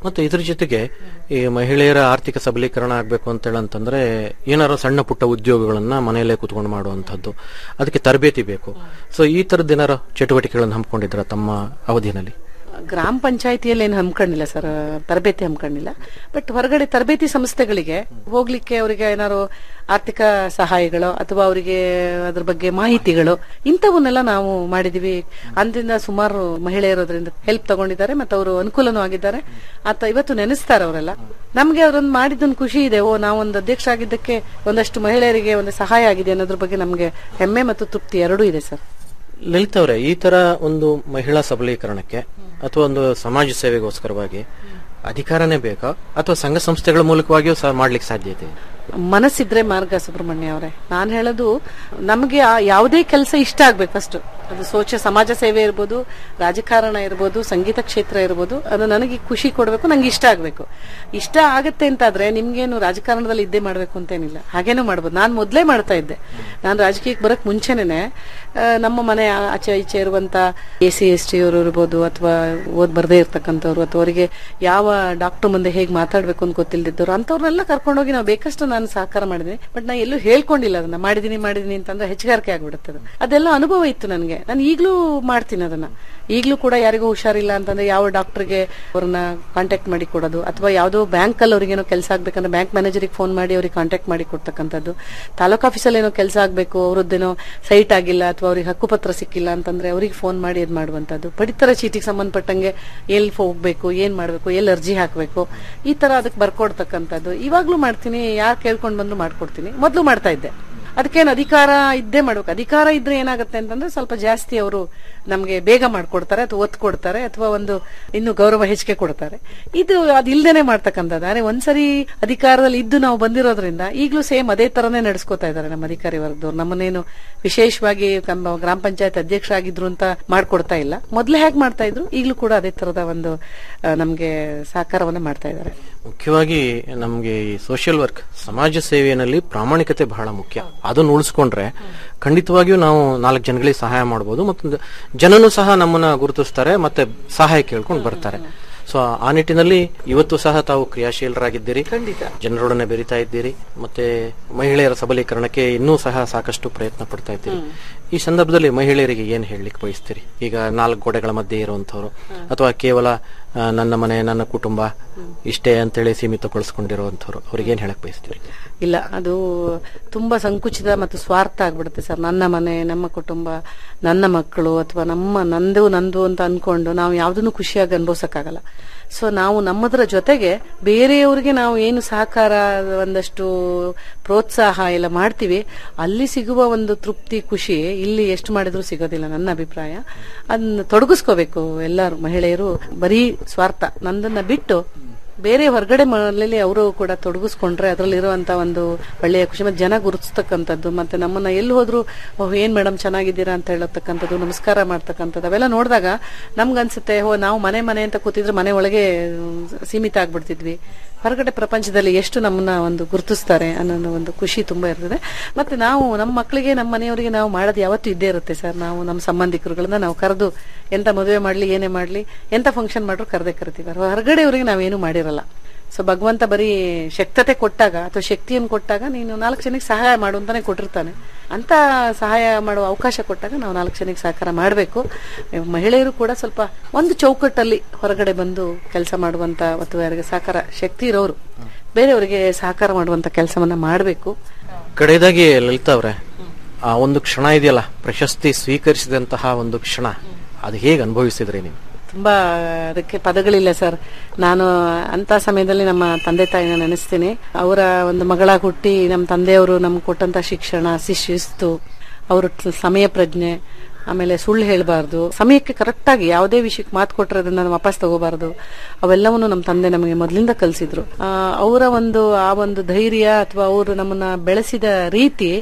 ಮತ್ತು ಇದ್ರ ಜೊತೆಗೆ ಈ ಮಹಿಳೆಯರ ಆರ್ಥಿಕ ಸಬಲೀಕರಣ ಆಗ್ಬೇಕು ಅಂತ ಹೇಳಂತಂದ್ರೆ ಏನಾರು ಸಣ್ಣ ಪುಟ್ಟ ಉದ್ಯೋಗಗಳನ್ನ ಮನೆಯಲ್ಲೇ ಕುತ್ಕೊಂಡು ಮಾಡುವಂತದ್ದು ಅದಕ್ಕೆ ತರಬೇತಿ ಬೇಕು ಸೊ ಈ ತರದ ಏನಾರು ಚಟುವಟಿಕೆಗಳನ್ನು ಹಮ್ಮಿಕೊಂಡಿದ್ರ ತಮ್ಮ ಅವಧಿಯಲ್ಲಿ ಗ್ರಾಮ ಪಂಚಾಯತಿಯಲ್ಲಿ ಏನು ಹಮ್ಕೊಂಡಿಲ್ಲ ಸರ್ ತರಬೇತಿ ಹಮ್ಕೊಂಡಿಲ್ಲ ಬಟ್ ಹೊರಗಡೆ ತರಬೇತಿ ಸಂಸ್ಥೆಗಳಿಗೆ ಹೋಗ್ಲಿಕ್ಕೆ ಅವರಿಗೆ ಏನಾದ್ರು ಆರ್ಥಿಕ ಸಹಾಯಗಳು ಅಥವಾ ಅವರಿಗೆ ಅದ್ರ ಬಗ್ಗೆ ಮಾಹಿತಿಗಳು ಇಂಥವನ್ನೆಲ್ಲ ನಾವು ಮಾಡಿದೀವಿ ಅಂದಿಂದ ಸುಮಾರು ಮಹಿಳೆಯರು ಅದರಿಂದ ಹೆಲ್ಪ್ ತಗೊಂಡಿದ್ದಾರೆ ಮತ್ತು ಅವರು ಅನುಕೂಲನೂ ಆಗಿದ್ದಾರೆ ಆತ ಇವತ್ತು ನೆನೆಸ್ತಾರೆ ಅವರೆಲ್ಲ ನಮ್ಗೆ ಅವ್ರನ್ನ ಮಾಡಿದ್ದೊಂದು ಖುಷಿ ಇದೆ ಓ ನಾವೊಂದು ಅಧ್ಯಕ್ಷ ಆಗಿದ್ದಕ್ಕೆ ಒಂದಷ್ಟು ಮಹಿಳೆಯರಿಗೆ ಒಂದು ಸಹಾಯ ಆಗಿದೆ ಅನ್ನೋದ್ರ ಬಗ್ಗೆ ನಮ್ಗೆ ಹೆಮ್ಮೆ ಮತ್ತು ತೃಪ್ತಿ ಎರಡೂ ಇದೆ ಸರ್ ಲಲಿತ್ ಅವರೇ ಈ ತರ ಒಂದು ಮಹಿಳಾ ಸಬಲೀಕರಣಕ್ಕೆ ಅಥವಾ ಒಂದು ಸಮಾಜ ಸೇವೆಗೋಸ್ಕರವಾಗಿ ಅಧಿಕಾರನೇ ಬೇಕಾ ಅಥವಾ ಸಂಘ ಸಂಸ್ಥೆಗಳ ಮೂಲಕವಾಗಿಯೂ ಸಹ ಮಾಡ್ಲಿಕ್ಕೆ ಸಾಧ್ಯತೆ ಇದೆ? ಮನಸ್ಸಿದ್ರೆ ಮಾರ್ಗ ಸುಬ್ರಹ್ಮಣ್ಯ ಅವರೇ ನಾನು ಹೇಳೋದು ನಮಗೆ ಆ ಯಾವುದೇ ಕೆಲಸ ಇಷ್ಟ ಆಗ್ಬೇಕು ಫಸ್ಟ್ ಅದು ಸೋಚ ಸಮಾಜ ಸೇವೆ ಇರ್ಬೋದು ರಾಜಕಾರಣ ಇರ್ಬೋದು ಸಂಗೀತ ಕ್ಷೇತ್ರ ಇರ್ಬೋದು ಅದು ನನಗೆ ಖುಷಿ ಕೊಡಬೇಕು ನಂಗೆ ಇಷ್ಟ ಆಗ್ಬೇಕು ಇಷ್ಟ ಆಗತ್ತೆ ಅಂತಾದ್ರೆ ನಿಮ್ಗೇನು ರಾಜಕಾರಣದಲ್ಲಿ ಇದ್ದೇ ಮಾಡ್ಬೇಕು ಅಂತೇನಿಲ್ಲ ಹಾಗೇನೂ ಮಾಡ್ಬೋದು ನಾನು ಮೊದಲೇ ಮಾಡ್ತಾ ಇದ್ದೆ ನಾನು ರಾಜಕೀಯಕ್ಕೆ ಬರಕ್ ಮುಂಚೆನೆ ನಮ್ಮ ಮನೆ ಆ- ಆಚೆ ಈಚೆ ಇರುವಂತ ಎ ಸಿ ಎಸ್ ಟಿ ಅವರು ಇರ್ಬೋದು ಅಥವಾ ಓದ್ ಬರ್ದೇ ಇರ್ತಕ್ಕಂಥವ್ರು ಅಥವಾ ಅವರಿಗೆ ಯಾವ ಡಾಕ್ಟರ್ ಮುಂದೆ ಹೇಗೆ ಮಾತಾಡ್ಬೇಕು ಅಂತ ಗೊತ್ತಿಲ್ದಿದ್ದವ್ರು ಅಂತವ್ರನ್ನೆಲ್ಲ ಕರ್ಕೊಂಡೋಗಿ ನಾವು ಬೇಕಷ್ಟು ನಾನು ಸಹಕಾರ ಮಾಡಿದ್ದೀನಿ ಬಟ್ ನಾ ಎಲ್ಲೂ ಹೇಳ್ಕೊಂಡಿಲ್ಲ ಅದನ್ನ ಮಾಡಿದೀನಿ ಮಾಡಿದೀನಿ ಅಂತಂದ್ರೆ ಹೆಚ್ಚುಗಾರಿಕೆ ಆಗ್ಬಿಡುತ್ತೆ ಅದು ಅದೆಲ್ಲ ಅನುಭವ ಇತ್ತು ನನಗೆ ನಾನು ಈಗಲೂ ಮಾಡ್ತೀನಿ ಅದನ್ನ ಈಗಲೂ ಕೂಡ ಯಾರಿಗೂ ಹುಷಾರಿಲ್ಲ ಅಂತಂದ್ರೆ ಯಾವ ಡಾಕ್ಟರ್ಗೆ ಅವ್ರನ್ನ ಕಾಂಟ್ಯಾಕ್ಟ್ ಮಾಡಿ ಕೊಡೋದು ಅಥವಾ ಯಾವುದೋ ಬ್ಯಾಂಕ್ ಅಲ್ಲಿ ಅವ್ರಿಗೇನೋ ಕೆಲಸ ಆಗ್ಬೇಕಂದ್ರೆ ಬ್ಯಾಂಕ್ ಮ್ಯಾನೇಜರಿಗೆ ಫೋನ್ ಮಾಡಿ ಅವ್ರಿಗೆ ಕಾಂಟ್ಯಾಕ್ಟ್ ಮಾಡಿ ಕೊಡ್ತಕ್ಕಂಥದ್ದು ತಾಲೂಕ್ ಆಫೀಸಲ್ಲಿ ಏನೋ ಕೆಲಸ ಆಗ್ಬೇಕು ಅವ್ರದ್ದೇನೋ ಸೈಟ್ ಆಗಿಲ್ಲ ಅಥವಾ ಅವ್ರಿಗೆ ಹಕ್ಕುಪತ್ರ ಸಿಕ್ಕಿಲ್ಲ ಅಂತಂದ್ರೆ ಅವ್ರಿಗೆ ಫೋನ್ ಮಾಡಿ ಇದ್ ಮಾಡುವಂತದ್ದು ಪಡಿತರ ಚೀಟಿಗೆ ಸಂಬಂಧಪಟ್ಟಂಗೆ ಎಲ್ಲಿ ಹೋಗ್ಬೇಕು ಏನ್ ಮಾಡ್ಬೇಕು ಎಲ್ಲಿ ಅರ್ಜಿ ಹಾಕ್ಬೇಕು ಈ ತರ ಅದಕ್ಕೆ ಬರ್ಕೊಡ್ತಕ್ಕಂಥದ್ದು ಇವಾಗ್ಲೂ ಮಾಡ್ತೀನಿ ಯಾರು ಕೇಳ್ಕೊಂಡ್ ಬಂದ್ರು ಮಾಡ್ಕೊಡ್ತೀನಿ ಮೊದ್ಲು ಮಾಡ್ತಾ ಇದ್ದೆ ಅದಕ್ಕೇನು ಅಧಿಕಾರ ಇದ್ದೇ ಮಾಡ್ಬೇಕು ಅಧಿಕಾರ ಇದ್ರೆ ಏನಾಗುತ್ತೆ ಅಂತಂದ್ರೆ ಸ್ವಲ್ಪ ಜಾಸ್ತಿ ಅವರು ನಮ್ಗೆ ಬೇಗ ಮಾಡ್ಕೊಡ್ತಾರೆ ಅಥವಾ ಒತ್ತು ಕೊಡ್ತಾರೆ ಅಥವಾ ಒಂದು ಇನ್ನು ಗೌರವ ಹೆಚ್ಚಿಗೆ ಕೊಡ್ತಾರೆ ಇದು ಅದು ಇಲ್ದೇನೆ ಮಾಡ್ತಕ್ಕಂಥದ್ದು ಆದ್ರೆ ಒಂದ್ಸರಿ ಅಧಿಕಾರದಲ್ಲಿ ಇದ್ದು ನಾವು ಬಂದಿರೋದ್ರಿಂದ ಈಗಲೂ ಸೇಮ್ ಅದೇ ತರನೇ ನಡೆಸ್ಕೊತಾ ಇದ್ದಾರೆ ನಮ್ಮ ಅಧಿಕಾರಿ ವರ್ಗದವ್ರು ನಮ್ಮನ್ನೇನು ವಿಶೇಷವಾಗಿ ನಮ್ಮ ಗ್ರಾಮ ಪಂಚಾಯತ್ ಅಧ್ಯಕ್ಷ ಆಗಿದ್ರು ಅಂತ ಮಾಡ್ಕೊಡ್ತಾ ಇಲ್ಲ ಮೊದ್ಲೇ ಹೇಗೆ ಮಾಡ್ತಾ ಇದ್ರು ಈಗಲೂ ಕೂಡ ಅದೇ ತರದ ಒಂದು ಆ, ನಮ್ಗೆ ಸಹಕಾರವನ್ನ ಮಾಡ್ತಾ ಇದ್ದಾರೆ ಮುಖ್ಯವಾಗಿ ನಮಗೆ ಈ ಸೋಷಿಯಲ್ ವರ್ಕ್ ಸಮಾಜ ಸೇವೆಯಲ್ಲಿ ಪ್ರಾಮಾಣಿಕತೆ ಬಹಳ ಮುಖ್ಯ ಅದನ್ನು ಉಳಿಸ್ಕೊಂಡ್ರೆ ಖಂಡಿತವಾಗಿಯೂ ನಾವು ನಾಲ್ಕು ಜನಗಳಿಗೆ ಸಹಾಯ ಮಾಡಬಹುದು ಮತ್ತು ಜನನು ಸಹ ನಮ್ಮನ್ನ ಗುರುತಿಸ್ತಾರೆ ಮತ್ತೆ ಸಹಾಯ ಕೇಳ್ಕೊಂಡು ಬರ್ತಾರೆ ಸೊ ಆ ನಿಟ್ಟಿನಲ್ಲಿ ಇವತ್ತು ಸಹ ತಾವು ಕ್ರಿಯಾಶೀಲರಾಗಿದ್ದೀರಿ ಖಂಡಿತ. ಜನರೊಡನೆ ಬೆರಿತಾ ಇದ್ದೀರಿ ಮತ್ತೆ ಮಹಿಳೆಯರ ಸಬಲೀಕರಣಕ್ಕೆ ಇನ್ನೂ ಸಹ ಸಾಕಷ್ಟು ಪ್ರಯತ್ನ ಪಡ್ತಾ ಇದ್ದೀರಿ ಈ ಸಂದರ್ಭದಲ್ಲಿ ಮಹಿಳೆಯರಿಗೆ ಏನ್ ಹೇಳಲಿಕ್ಕೆ ಬಯಸ್ತೀರಿ ಈಗ ನಾಲ್ಕು ಗೋಡೆಗಳ ಮಧ್ಯೆ ಇರುವಂತವ್ರು ಅಥವಾ ಕೇವಲ ಆ, ನನ್ನ ಮನೆ ನನ್ನ ಕುಟುಂಬ ಇಷ್ಟೇ ಅಂತೇಳಿ ಸೀಮಿತಗೊಳಿಸ್ಕೊಂಡಿರುವಂತವ್ರು ಅವ್ರಿಗೆ ಏನ್ ಹೇಳಕ್ ಬಯಸ್ತೀರಿ ಇಲ್ಲ ಅದು ತುಂಬಾ ಸಂಕುಚಿತ ಮತ್ತು ಸ್ವಾರ್ಥ ಆಗ್ಬಿಡುತ್ತೆ ಸರ್ ನನ್ನ ಮನೆ ನಮ್ಮ ಕುಟುಂಬ ನನ್ನ ಮಕ್ಕಳು ಅಥವಾ ನಮ್ಮ ನಂದು ನಂದು ಅಂತ ಅನ್ಕೊಂಡು ನಾವು ಯಾವ್ದನ್ನು ಖುಷಿಯಾಗಿ ಅನುಭವಿಸಕ್ಕಾಗಲ್ಲ ಸೊ ನಾವು ನಮ್ಮದರ ಜೊತೆಗೆ ಬೇರೆಯವರಿಗೆ ನಾವು ಏನು ಸಹಕಾರ ಒಂದಷ್ಟು ಪ್ರೋತ್ಸಾಹ ಎಲ್ಲ ಮಾಡ್ತೀವಿ ಅಲ್ಲಿ ಸಿಗುವ ಒಂದು ತೃಪ್ತಿ ಖುಷಿ ಇಲ್ಲಿ ಎಷ್ಟು ಮಾಡಿದ್ರು ಸಿಗೋದಿಲ್ಲ ನನ್ನ ಅಭಿಪ್ರಾಯ ಅದನ್ನ ತೊಡಗಿಸ್ಕೋಬೇಕು ಎಲ್ಲರೂ ಮಹಿಳೆಯರು ಬರೀ ಸ್ವಾರ್ಥ ನಂದನ್ನ ಬಿಟ್ಟು ಬೇರೆ ಹೊರಗಡೆ ಮನೆಯಲ್ಲಿ ಅವರು ಕೂಡ ತೊಡಗಿಸ್ಕೊಂಡ್ರೆ ಅದರಲ್ಲಿರುವಂತ ಒಂದು ಒಳ್ಳೆಯ ಖುಷಿ ಮತ್ತೆ ಜನ ಗುರುತಿಸ್ತಕ್ಕಂಥದ್ದು ಮತ್ತೆ ನಮ್ಮನ್ನ ಎಲ್ಲಿ ಹೋದ್ರು ಓಹ್ ಏನ್ ಮೇಡಮ್ ಚೆನ್ನಾಗಿದ್ದೀರಾ ಅಂತ ಹೇಳತಕ್ಕಂಥದ್ದು ನಮಸ್ಕಾರ ಮಾಡ್ತಕ್ಕಂಥದ್ದು ಅವೆಲ್ಲ ನೋಡಿದಾಗ ನಮ್ಗನ್ಸುತ್ತೆ ಓ ನಾವು ಮನೆ ಮನೆ ಅಂತ ಕೂತಿದ್ರೆ ಮನೆ ಒಳಗೆ ಸೀಮಿತ ಆಗ್ಬಿಡ್ತಿದ್ವಿ ಹೊರಗಡೆ ಪ್ರಪಂಚದಲ್ಲಿ ಎಷ್ಟು ನಮ್ಮನ್ನ ಒಂದು ಗುರುತಿಸ್ತಾರೆ ಅನ್ನೋ ಒಂದು ಖುಷಿ ತುಂಬಾ ಇರ್ತದೆ ಮತ್ತೆ ನಾವು ನಮ್ಮ ಮಕ್ಕಳಿಗೆ ನಮ್ಮ ಮನೆಯವರಿಗೆ ನಾವು ಮಾಡೋದು ಯಾವತ್ತೂ ಇದ್ದೇ ಇರುತ್ತೆ ಸರ್ ನಾವು ನಮ್ಮ ಸಂಬಂಧಿಕರುಗಳನ್ನ ನಾವು ಕರೆದು ಎಂತ ಮದುವೆ ಮಾಡ್ಲಿ ಏನೇ ಮಾಡ್ಲಿ ಎಂತ ಫಂಕ್ಷನ್ ಮಾಡ್ರು ಕರೆದೇ ಕರಿತೀವಿ ಹೊರಗಡೆಯವರಿಗೆ ನಾವೇನು ಮಾಡಿರಲ್ಲ ಸೊ ಭಗವಂತ ಬರೀ ಶಕ್ತತೆ ಕೊಟ್ಟಾಗ ಅಥವಾ ಶಕ್ತಿಯನ್ನು ಕೊಟ್ಟಾಗ ನೀನು ನಾಲ್ಕು ಜನಕ್ಕೆ ಸಹಾಯ ಮಾಡು ಅಂತಾನೆ ಕೊಟ್ಟಿರ್ತಾನೆ ಅಂತ ಸಹಾಯ ಮಾಡುವ ಅವಕಾಶ ಕೊಟ್ಟಾಗ ನಾವು ನಾಲ್ಕು ಜನಕ್ಕೆ ಸಹಕಾರ ಮಾಡಬೇಕು ಮಹಿಳೆಯರು ಕೂಡ ಸ್ವಲ್ಪ ಒಂದು ಚೌಕಟ್ಟಲ್ಲಿ ಹೊರಗಡೆ ಬಂದು ಕೆಲಸ ಮಾಡುವಂತ ಅಥವಾ ಯಾರಿಗೆ ಸಹಕಾರ ಶಕ್ತಿ ಇರೋರು ಬೇರೆಯವರಿಗೆ ಸಹಕಾರ ಮಾಡುವಂತ ಕೆಲಸವನ್ನ ಮಾಡಬೇಕು ಕಡೆಯದಾಗಿ ಲಲಿತಾ ಅವ್ರೆ ಆ ಒಂದು ಕ್ಷಣ ಇದೆಯಲ್ಲ ಪ್ರಶಸ್ತಿ ಸ್ವೀಕರಿಸಿದಂತಹ ಒಂದು ಕ್ಷಣ ಅದು ಹೇಗೆ ಅನುಭವಿಸಿದ್ರಿ ನೀವು ತುಂಬಾ ಅದಕ್ಕೆ ಪದಗಳಿಲ್ಲ ಸರ್ ನಾನು ಅಂತ ಸಮಯದಲ್ಲಿ ನಮ್ಮ ತಂದೆ ತಾಯಿನ ನೆನೆಸ್ತೀನಿ ಅವರ ಒಂದು ಮಗಳಾಗಿ ಹುಟ್ಟಿ ನಮ್ಮ ತಂದೆಯವರು ನಮ್ಗೆ ಕೊಟ್ಟಂತ ಶಿಕ್ಷಣ ಸಿ- ಶಿಸ್ತು ಅವ್ರ ಟ- ಸಮಯ ಪ್ರಜ್ಞೆ ಆಮೇಲೆ ಸುಳ್ಳು ಹೇಳಬಾರ್ದು ಸಮಯಕ್ಕೆ ಕರೆಕ್ಟ್ ಆಗಿ ಯಾವುದೇ ವಿಷಯಕ್ಕೆ ಮಾತು ಕೊಟ್ಟರೆ ಅದನ್ನ ನಾವು ವಾಪಸ್ ತಗೋಬಾರ್ದು ಅವೆಲ್ಲವನ್ನು ನಮ್ಮ ತಂದೆ ನಮಗೆ ಮೊದಲಿಂದ ಕಲಿಸಿದ್ರು ಅವರ ಒಂದು ಆ ಒಂದು ಧೈರ್ಯ ಅಥವಾ ಅವರು ನಮ್ಮನ್ನ ಬೆಳೆಸಿದ ರೀತಿ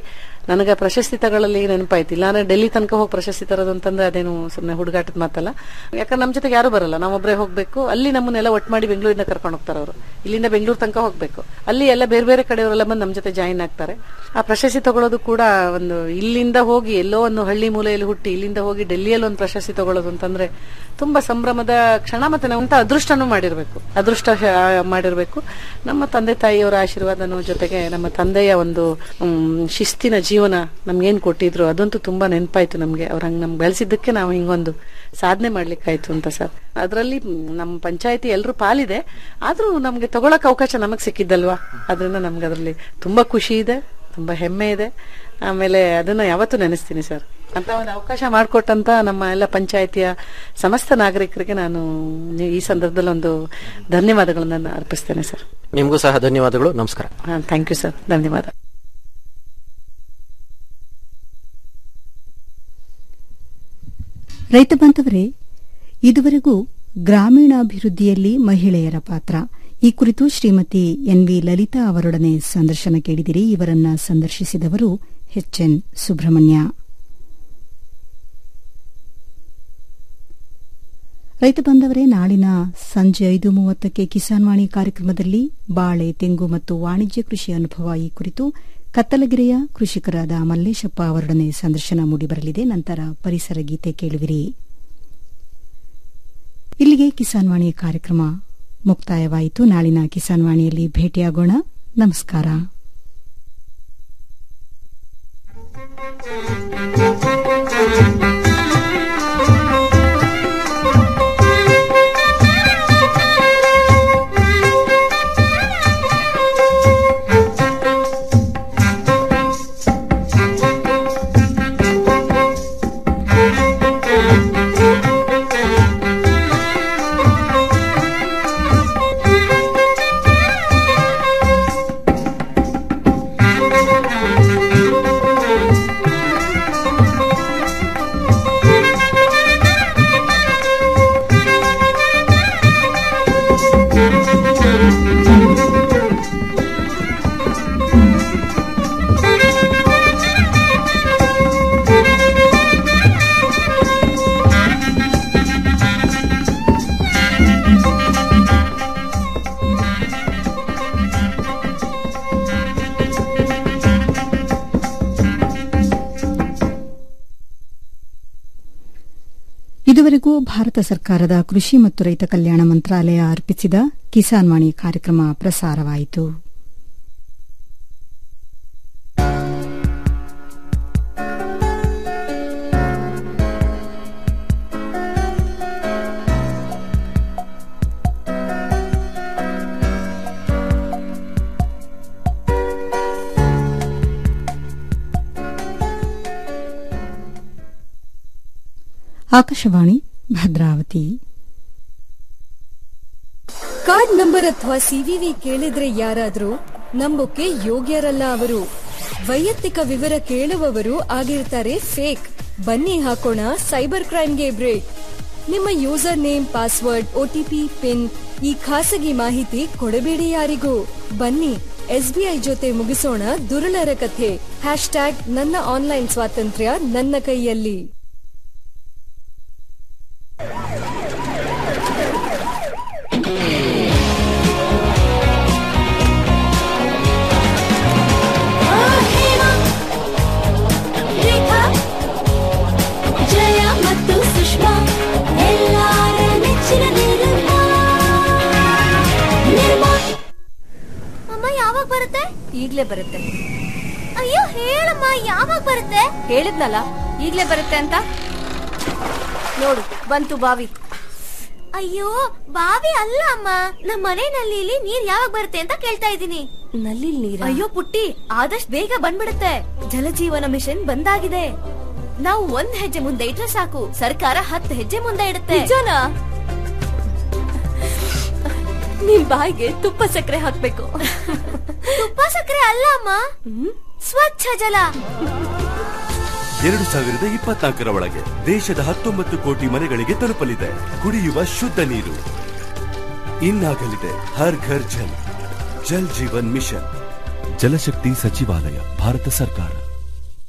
ನನಗೆ ಪ್ರಶಸ್ತಿ ತಗೊಳ್ಳಲಿ ನೆನಪಾಯ್ತು ಇಲ್ಲಾಂದ್ರೆ ಡೆಲ್ಲಿ ತನಕ ಹೋಗಿ ಪ್ರಶಸ್ತಿ ತರೋದು ಅಂತಂದ್ರೆ ಅದೇನು ಸುಮ್ಮನೆ ಹುಡುಗಾಟದ ಮಾತಲ್ಲ ಯಾಕಂದ್ರೆ ನಮ್ಮ ಜೊತೆಗೆ ಯಾರು ಬರಲ್ಲ ನಾವೊಬ್ಬರೇ ಹೋಗ್ಬೇಕು ಅಲ್ಲಿ ನಮ್ಮನ್ನೆಲ್ಲ ಒಟ್ಟು ಮಾಡಿ ಬೆಂಗಳೂರಿಂದ ಕರ್ಕೊಂಡು ಹೋಗ್ತಾರೆ ಅವರು ಇಲ್ಲಿಂದ ಬೆಂಗಳೂರು ತನಕ ಹೋಗ್ಬೇಕು ಅಲ್ಲಿ ಎಲ್ಲ ಬೇರೆ ಬೇರೆ ಕಡೆಯವರೆಲ್ಲ ಬಂದು ನಮ್ಮ ಜೊತೆ ಜಾಯಿನ್ ಆಗ್ತಾರೆ ಆ ಪ್ರಶಸ್ತಿ ತಗೊಳ್ಳೋದು ಕೂಡ ಒಂದು ಇಲ್ಲಿಂದ ಹೋಗಿ ಎಲ್ಲೋ ಒಂದು ಹಳ್ಳಿ ಮೂಲೆಯಲ್ಲಿ ಹುಟ್ಟಿ ಇಲ್ಲಿಂದ ಹೋಗಿ ಡೆಲ್ಲಿಯಲ್ಲಿ ಒಂದು ಪ್ರಶಸ್ತಿ ತಗೊಳ್ಳೋದು ಅಂತಂದ್ರೆ ತುಂಬಾ ಸಂಭ್ರಮದ ಕ್ಷಣ ಮತ್ತೆ ನಾವು ಅಂತ ಅದೃಷ್ಟನೂ ಮಾಡಿರ್ಬೇಕು ಅದೃಷ್ಟ ಶ- ಮಾಡಿರ್ಬೇಕು ನಮ್ಮ ತಂದೆ ತಾಯಿಯವರ ಆಶೀರ್ವಾದನೂ ಜೊತೆಗೆ ನಮ್ಮ ತಂದೆಯ ಒಂದು ಮ್, ಶಿಸ್ತಿನ ಜೀವನ ನಮ್ಗೇನ್ ಕೊಟ್ಟಿದ್ರು ಅದಂತೂ ತುಂಬಾ ನೆನಪಾಯ್ತು ನಮ್ಗೆ ಅವ್ರ ಹಂಗ್ ನಮ್ಗೆ ಬೆಳೆಸಿದ್ದಕ್ಕೆ ನಾವು ಹಿಂಗೊಂದು ಸಾಧನೆ ಮಾಡ್ಲಿಕ್ಕಾಯ್ತು ಅಂತ ಸರ್ ಅದರಲ್ಲಿ ನಮ್ಮ ಪಂಚಾಯತಿ ಎಲ್ರೂ ಪಾಲಿದೆ ಆದ್ರೂ ನಮ್ಗೆ ತಗೊಳಕ್ ಅವಕಾಶ ನಮಗ್ ಸಿಕ್ಕಿದ್ದಲ್ವಾ ಅದರಿಂದ ನಮ್ಗೆ ಅದರಲ್ಲಿ ತುಂಬಾ ಖುಷಿ ಇದೆ ತುಂಬಾ ಹೆಮ್ಮೆ ಇದೆ ಆಮೇಲೆ ಅದನ್ನ ಯಾವತ್ತೂ ನೆನೆಸ್ತೀನಿ ಸರ್ ಅಂತ ಒಂದು ಅವಕಾಶ ಮಾಡಿಕೊಟ್ಟಂತ ನಮ್ಮ ಎಲ್ಲ ಪಂಚಾಯತಿಯ ಸಮಸ್ತ ನಾಗರಿಕರಿಗೆ ನಾನು ಈ ಸಂದರ್ಭದಲ್ಲಿ ಒಂದು ಧನ್ಯವಾದಗಳನ್ನ ಅರ್ಪಿಸ್ತೇನೆ ಸರ್ ನಿಮಗೂ ಸಹ ಧನ್ಯವಾದಗಳು ನಮಸ್ಕಾರ ಥ್ಯಾಂಕ್ ಯು ಸರ್ ಧನ್ಯವಾದ ರೈತ ಬಾಂಧವರೇ ಇದುವರೆಗೂ ಗ್ರಾಮೀಣಾಭಿವೃದ್ಧಿಯಲ್ಲಿ ಮಹಿಳೆಯರ ಪಾತ್ರ ಈ ಕುರಿತು ಶ್ರೀಮತಿ ಎನ್ ವಿ ಲಲಿತಾ ಅವರೊಡನೆ ಸಂದರ್ಶನ ಕೇಳಿದಿರಿ ಇವರನ್ನ ಸಂದರ್ಶಿಸಿದವರು ಎನ್ ಸುಬ್ರಹ್ಮಣ್ಯ ರೈತ ಬಾಂಧವರೇ ನಾಳಿನ ಸಂಜೆ ಐದು ಮೂವತ್ತಕ್ಕೆ ಕಿಸಾನ್ ವಾಣಿ ಕಾರ್ಯಕ್ರಮದಲ್ಲಿ ಬಾಳೆ ತೆಂಗು ಮತ್ತು ವಾಣಿಜ್ಯ ಕೃಷಿ ಅನುಭವ ಈ ಕುರಿತು ಕತ್ತಲಗಿರಿಯ ಕೃಷಿಕರಾದ ಮಲ್ಲೇಶಪ್ಪ ಅವರೊಡನೆ ಸಂದರ್ಶನ ಮೂಡಿಬರಲಿದೆ ನಂತರ ಪರಿಸರ ಗೀತೆ ಕೇಳುವಿರಿ ಇಲ್ಲಿಗೆ ಕಿಸಾನ್ ವಾಣಿ ಕಾರ್ಯಕ್ರಮ ಮುಕ್ತಾಯವಾಯಿತು ನಾಳಿನ ಕಿಸಾನ್ ವಾಣಿಯಲ್ಲಿ ಭೇಟಿಯಾಗೋಣ ನಮಸ್ಕಾರ ಇದುವರೆಗೂ ಭಾರತ ಸರ್ಕಾರದ ಕೃಷಿ ಮತ್ತು ರೈತ ಕಲ್ಯಾಣ ಮಂತ್ರಾಲಯ ಅರ್ಪಿಸಿದ ಕಿಸಾನ್ ವಾಣಿ ಕಾರ್ಯಕ್ರಮ ಪ್ರಸಾರವಾಯಿತು ಆಕಾಶವಾಣಿ ಭದ್ರಾವತಿ ಕಾರ್ಡ್ ನಂಬರ್ ಅಥವಾ ಸಿವಿವಿ ಕೇಳಿದ್ರೆ ಯಾರಾದ್ರೂ ನಂಬೋಕೆ ಯೋಗ್ಯರಲ್ಲ ಅವರು ವೈಯಕ್ತಿಕ ವಿವರ ಕೇಳುವವರು ಆಗಿರ್ತಾರೆ ಫೇಕ್ ಬನ್ನಿ ಹಾಕೋಣ ಸೈಬರ್ ಕ್ರೈಮ್ಗೆ ಬ್ರೇಕ್ ನಿಮ್ಮ username password OTP PIN ಈ ಖಾಸಗಿ ಮಾಹಿತಿ ಕೊಡಬೇಡಿ ಯಾರಿಗೂ ಬನ್ನಿ ಎಸ್ಬಿಐ ಜೊತೆ ಮುಗಿಸೋಣ ದುರುಳರ ಕಥೆ ಹ್ಯಾಶ್ ಟ್ಯಾಗ್ ನನ್ನ ಆನ್ಲೈನ್ ಸ್ವಾತಂತ್ರ್ಯ ನನ್ನ ಕೈಯಲ್ಲಿ ಜಯ ಮತ್ತು ಸುಷ್ಮಾ ಎಲ್ಲಾರ ನೆಚ್ಚಿನ ನಿರ್ಮಾ ನಿರ್ಮಾ ಅಮ್ಮ ಯಾವಾಗ ಬರುತ್ತೆ ಈಗ್ಲೇ ಬರುತ್ತೆ ಅಯ್ಯೋ ಹೇಳಮ್ಮ ಯಾವಾಗ ಬರುತ್ತೆ ಹೇಳಿದ್ನಲ್ಲ ಈಗ್ಲೇ ಬರುತ್ತೆ ಅಂತ ನೋಡು ಬಂತು ಬಾವಿ ಅಯ್ಯೋ ಬಾವಿ ಅಲ್ಲ ಅಮ್ಮ ನಮ್ಮ ಮನೆ ನಲ್ಲಿಲಿ ನೀರ್ ಯಾವಾಗ ಬರುತ್ತೆ ಅಂತ ಕೇಳ್ತಾ ಇದ್ದೀನಿ ನಲ್ಲಿ ನೀರ ಅಯ್ಯೋ ಪುಟ್ಟಿ ಆದಷ್ಟು ಬೇಗ ಬಂದ್ಬಿಡುತ್ತೆ ಜಲಜೀವನ ಮಿಷನ್ ಬಂದಾಗಿದೆ ನಾವು ಒಂದ್ ಹೆಜ್ಜೆ ಮುಂದೆ ಇಟ್ರೆ ಸಾಕು ಸರ್ಕಾರ ಹತ್ತು ಹೆಜ್ಜೆ ಮುಂದೆ ಇಡುತ್ತೆ ನಿಜನಾ? ನಿಮ್ ಬಾಯಿಗೆ ತುಪ್ಪ ಸಕ್ಕರೆ ಹಾಕ್ಬೇಕು ತುಪ್ಪ ಸಕ್ಕರೆ ಅಲ್ಲ ಅಮ್ಮ ಸ್ವಚ್ಛ ಜಲ ಎರಡು ಸಾವಿರದ ಇಪ್ಪತ್ನಾಲ್ಕರ ಒಳಗೆ ದೇಶದ ಹತ್ತೊಂಬತ್ತು ಕೋಟಿ ಮನೆಗಳಿಗೆ ತಲುಪಲಿದೆ ಕುಡಿಯುವ ಶುದ್ಧ ನೀರು ಇನ್ನಾಗಲಿದೆ ಹರ್ ಘರ್ ಜಲ್ ಜಲ್ ಜೀವನ್ ಮಿಷನ್ ಜಲಶಕ್ತಿ ಸಚಿವಾಲಯ ಭಾರತ ಸರ್ಕಾರ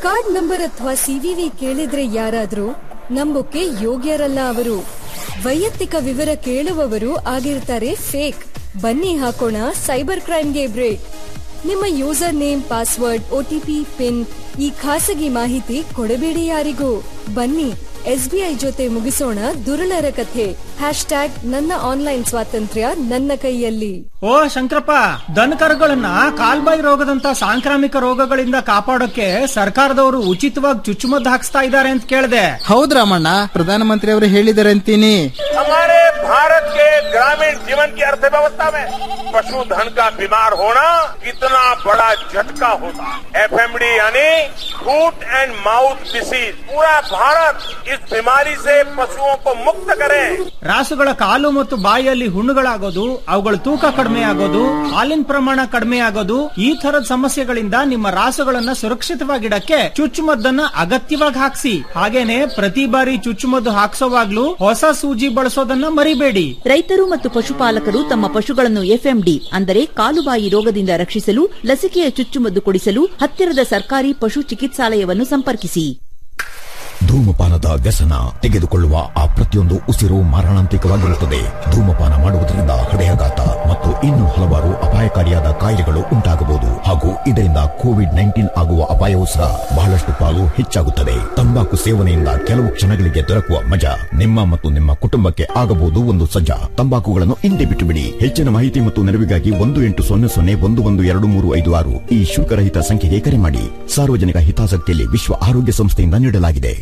ಕಾರ್ಡ್ ನಂಬರ್ ಅಥವಾ ಸಿವಿವಿ ಕೇಳಿದ್ರೆ ಯಾರಾದ್ರೂ ನಂಬೋಕೆ ಯೋಗ್ಯರಲ್ಲ ಅವರು ವೈಯಕ್ತಿಕ ವಿವರ ಕೇಳುವವರು ಆಗಿರ್ತಾರೆ ಫೇಕ್ ಬನ್ನಿ ಹಾಕೋಣ ಸೈಬರ್ ಕ್ರೈಮ್ಗೆ ಬ್ರೇಕ್ ನಿಮ್ಮ username password OTP PIN ಈ ಖಾಸಗಿ ಮಾಹಿತಿ ಕೊಡಬೇಡಿ ಯಾರಿಗೂ ಬನ್ನಿ ಎಸ್ಬಿಐ ಜೊತೆ ಮುಗಿಸೋಣ ದುರುಳರ ಕಥೆ ಹ್ಯಾಶ್ ಟ್ಯಾಗ್ ನನ್ನ ಆನ್ಲೈನ್ ಸ್ವಾತಂತ್ರ್ಯ ನನ್ನ ಕೈಯಲ್ಲಿ ಓ ಶಂಕರಪ್ಪ ದನಕರುಗಳನ್ನ ಕಾಲ್ಬಾಯಿ ರೋಗದಂತ ಸಾಂಕ್ರಾಮಿಕ ರೋಗಗಳಿಂದ ಕಾಪಾಡೋಕೆ ಸರ್ಕಾರದವರು ಉಚಿತವಾಗಿ ಚುಚ್ಚುಮದ್ದು ಹಾಕ್ಸ್ತಾ ಇದ್ದಾರೆ ಅಂತ ಕೇಳಿದೆ ಹೌದ್ ರಾಮಣ್ಣ ಪ್ರಧಾನಮಂತ್ರಿ ಅವರು ಹೇಳಿದ್ದಾರೆ ಅಂತೀನಿ हमारे भारत के ग्रामीण जीवन की अर्थव्यवस्था में पशुधन का बीमार होना कितना बड़ा झटका होता है एफएमडी यानी फूट एंड माउथ डिसीज पूरा भारत इस बीमारी से पशुओं को मुक्त करे ರಾಸುಗಳ ಕಾಲು ಮತ್ತು ಬಾಯಿಯಲ್ಲಿ ಹುಣ್ಣುಗಳಾಗೋದು ಅವುಗಳ ತೂಕ ಕಡಿಮೆ ಆಗೋದು ಹಾಲಿನ ಪ್ರಮಾಣ ಕಡಿಮೆ ಆಗೋದು ಈ ತರದ ಸಮಸ್ಯೆಗಳಿಂದ ನಿಮ್ಮ ರಾಸುಗಳನ್ನ ಸುರಕ್ಷಿತವಾಗಿಡಕ್ಕೆ ಚುಚ್ಚುಮದ್ದನ್ನ ಅಗತ್ಯವಾಗಿ ಹಾಕ್ಸಿ ಹಾಗೇನೆ ಪ್ರತಿ ಬಾರಿ ಚುಚ್ಚುಮದ್ದು ಹಾಕ್ಸೋವಾಗ್ಲೂ ಹೊಸ ಸೂಜಿ ಬಳಸೋದನ್ನ ಮರಿಬೇಡಿ ರೈತರು ಮತ್ತು ಪಶುಪಾಲಕರು ತಮ್ಮ ಪಶುಗಳನ್ನು ಎಫ್ಎಂಡಿ ಅಂದರೆ ಕಾಲುಬಾಯಿ ರೋಗದಿಂದ ರಕ್ಷಿಸಲು ಲಸಿಕೆಯ ಚುಚ್ಚುಮದ್ದು ಕೊಡಿಸಲು ಹತ್ತಿರದ ಸರ್ಕಾರಿ ಪಶು ಚಿಕಿತ್ಸಾಲಯವನ್ನು ಸಂಪರ್ಕಿಸಿ ಧೂಮಪಾನದ ವ್ಯಸನ ತೆಗೆದುಕೊಳ್ಳುವ ಆ ಪ್ರತಿಯೊಂದು ಉಸಿರು ಮಾರಣಾಂತಿಕವಾಗಿರುತ್ತದೆ ಧೂಮಪಾನ ಮಾಡುವುದರಿಂದ ಹೃದಯಾಘಾತ ಮತ್ತು ಇನ್ನೂ ಹಲವಾರು ಅಪಾಯಕಾರಿಯಾದ ಕಾಯಿಲೆಗಳು ಉಂಟಾಗಬಹುದು ಹಾಗೂ ಇದರಿಂದ ಕೋವಿಡ್ ನೈನ್ಟೀನ್ ಆಗುವ ಅಪಾಯವೂ ಸಹ ಬಹಳಷ್ಟು ಪಾಲು ಹೆಚ್ಚಾಗುತ್ತದೆ ತಂಬಾಕು ಸೇವನೆಯಿಂದ ಕೆಲವು ಕ್ಷಣಗಳಿಗೆ ದೊರಕುವ ಮಜಾ ನಿಮ್ಮ ಮತ್ತು ನಿಮ್ಮ ಕುಟುಂಬಕ್ಕೆ ಆಗಬಹುದು ಒಂದು ಸಜ್ಜಾ ತಂಬಾಕುಗಳನ್ನು ಹಿಂದೆ ಬಿಟ್ಟು ಬಿಡಿ ಹೆಚ್ಚಿನ ಮಾಹಿತಿ ಮತ್ತು ನೆರವಿಗಾಗಿ ಒಂದು ಎಂಟು ಸೊನ್ನೆ ಸೊನ್ನೆ ಒಂದು ಒಂದು ಎರಡು ಮೂರು ಐದು ಆರು ಈ ಶುಲ್ಕರಹಿತ ಸಂಖ್ಯೆಗೆ ಕರೆ ಮಾಡಿ ಸಾರ್ವಜನಿಕ ಹಿತಾಸಕ್ತಿಯಲ್ಲಿ ವಿಶ್ವ ಆರೋಗ್ಯ ಸಂಸ್ಥೆಯಿಂದ ನೀಡಲಾಗಿದೆ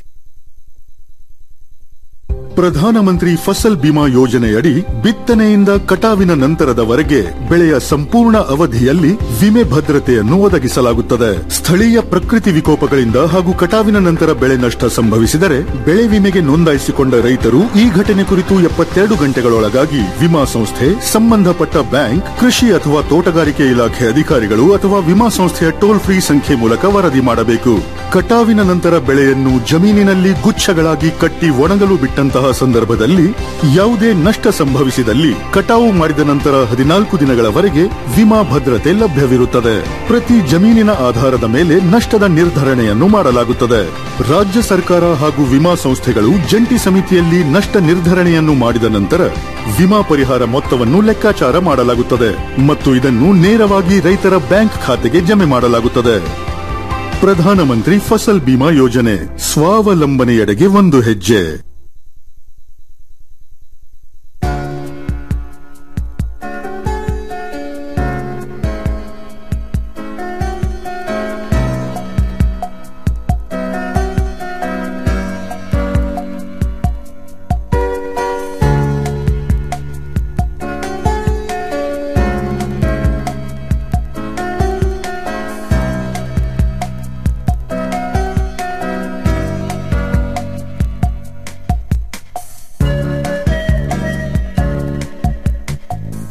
ಪ್ರಧಾನಮಂತ್ರಿ ಫಸಲ್ ಬಿಮಾ ಯೋಜನೆಯಡಿ ಬಿತ್ತನೆಯಿಂದ ಕಟಾವಿನ ನಂತರದವರೆಗೆ ಬೆಳೆಯ ಸಂಪೂರ್ಣ ಅವಧಿಯಲ್ಲಿ ವಿಮೆ ಭದ್ರತೆಯನ್ನು ಒದಗಿಸಲಾಗುತ್ತದೆ ಸ್ಥಳೀಯ ಪ್ರಕೃತಿ ವಿಕೋಪಗಳಿಂದ ಹಾಗೂ ಕಟಾವಿನ ನಂತರ ಬೆಳೆ ನಷ್ಟ ಸಂಭವಿಸಿದರೆ ಬೆಳೆ ವಿಮೆಗೆ ನೋಂದಾಯಿಸಿಕೊಂಡ ರೈತರು ಈ ಘಟನೆ ಕುರಿತು ಎಪ್ಪತ್ತೆರಡು ಗಂಟೆಗಳೊಳಗಾಗಿ ವಿಮಾ ಸಂಸ್ಥೆ ಸಂಬಂಧಪಟ್ಟ ಬ್ಯಾಂಕ್ ಕೃಷಿ ಅಥವಾ ತೋಟಗಾರಿಕೆ ಇಲಾಖೆ ಅಧಿಕಾರಿಗಳು ಅಥವಾ ವಿಮಾ ಸಂಸ್ಥೆಯ ಟೋಲ್ ಫ್ರೀ ಸಂಖ್ಯೆ ಮೂಲಕ ವರದಿ ಮಾಡಬೇಕು ಕಟಾವಿನ ನಂತರ ಬೆಳೆಯನ್ನು ಜಮೀನಿನಲ್ಲಿ ಗುಚ್ಛಗಳಾಗಿ ಕಟ್ಟಿ ಒಣಗಲು ಬಿಟ್ಟಂತಹ ಸಂದರ್ಭದಲ್ಲಿ ಯಾವುದೇ ನಷ್ಟ ಸಂಭವಿಸಿದಲ್ಲಿ ಕಟಾವು ಮಾಡಿದ ನಂತರ ಹದಿನಾಲ್ಕು ದಿನಗಳವರೆಗೆ ವಿಮಾ ಭದ್ರತೆ ಲಭ್ಯವಿರುತ್ತದೆ ಪ್ರತಿ ಜಮೀನಿನ ಆಧಾರದ ಮೇಲೆ ನಷ್ಟದ ನಿರ್ಧರಣೆಯನ್ನು ಮಾಡಲಾಗುತ್ತದೆ ರಾಜ್ಯ ಸರ್ಕಾರ ಹಾಗೂ ವಿಮಾ ಸಂಸ್ಥೆಗಳು ಜಂಟಿ ಸಮಿತಿಯಲ್ಲಿ ನಷ್ಟ ನಿರ್ಧರಣೆಯನ್ನು ಮಾಡಿದ ನಂತರ ವಿಮಾ ಪರಿಹಾರ ಮೊತ್ತವನ್ನು ಲೆಕ್ಕಾಚಾರ ಮಾಡಲಾಗುತ್ತದೆ ಮತ್ತು ಇದನ್ನು ನೇರವಾಗಿ ರೈತರ ಬ್ಯಾಂಕ್ ಖಾತೆಗೆ ಜಮೆ ಮಾಡಲಾಗುತ್ತದೆ ಪ್ರಧಾನಮಂತ್ರಿ ಫಸಲ್ ಬಿಮಾ ಯೋಜನೆ ಸ್ವಾವಲಂಬನೆಯೆಡೆಗೆ ಒಂದು ಹೆಜ್ಜೆ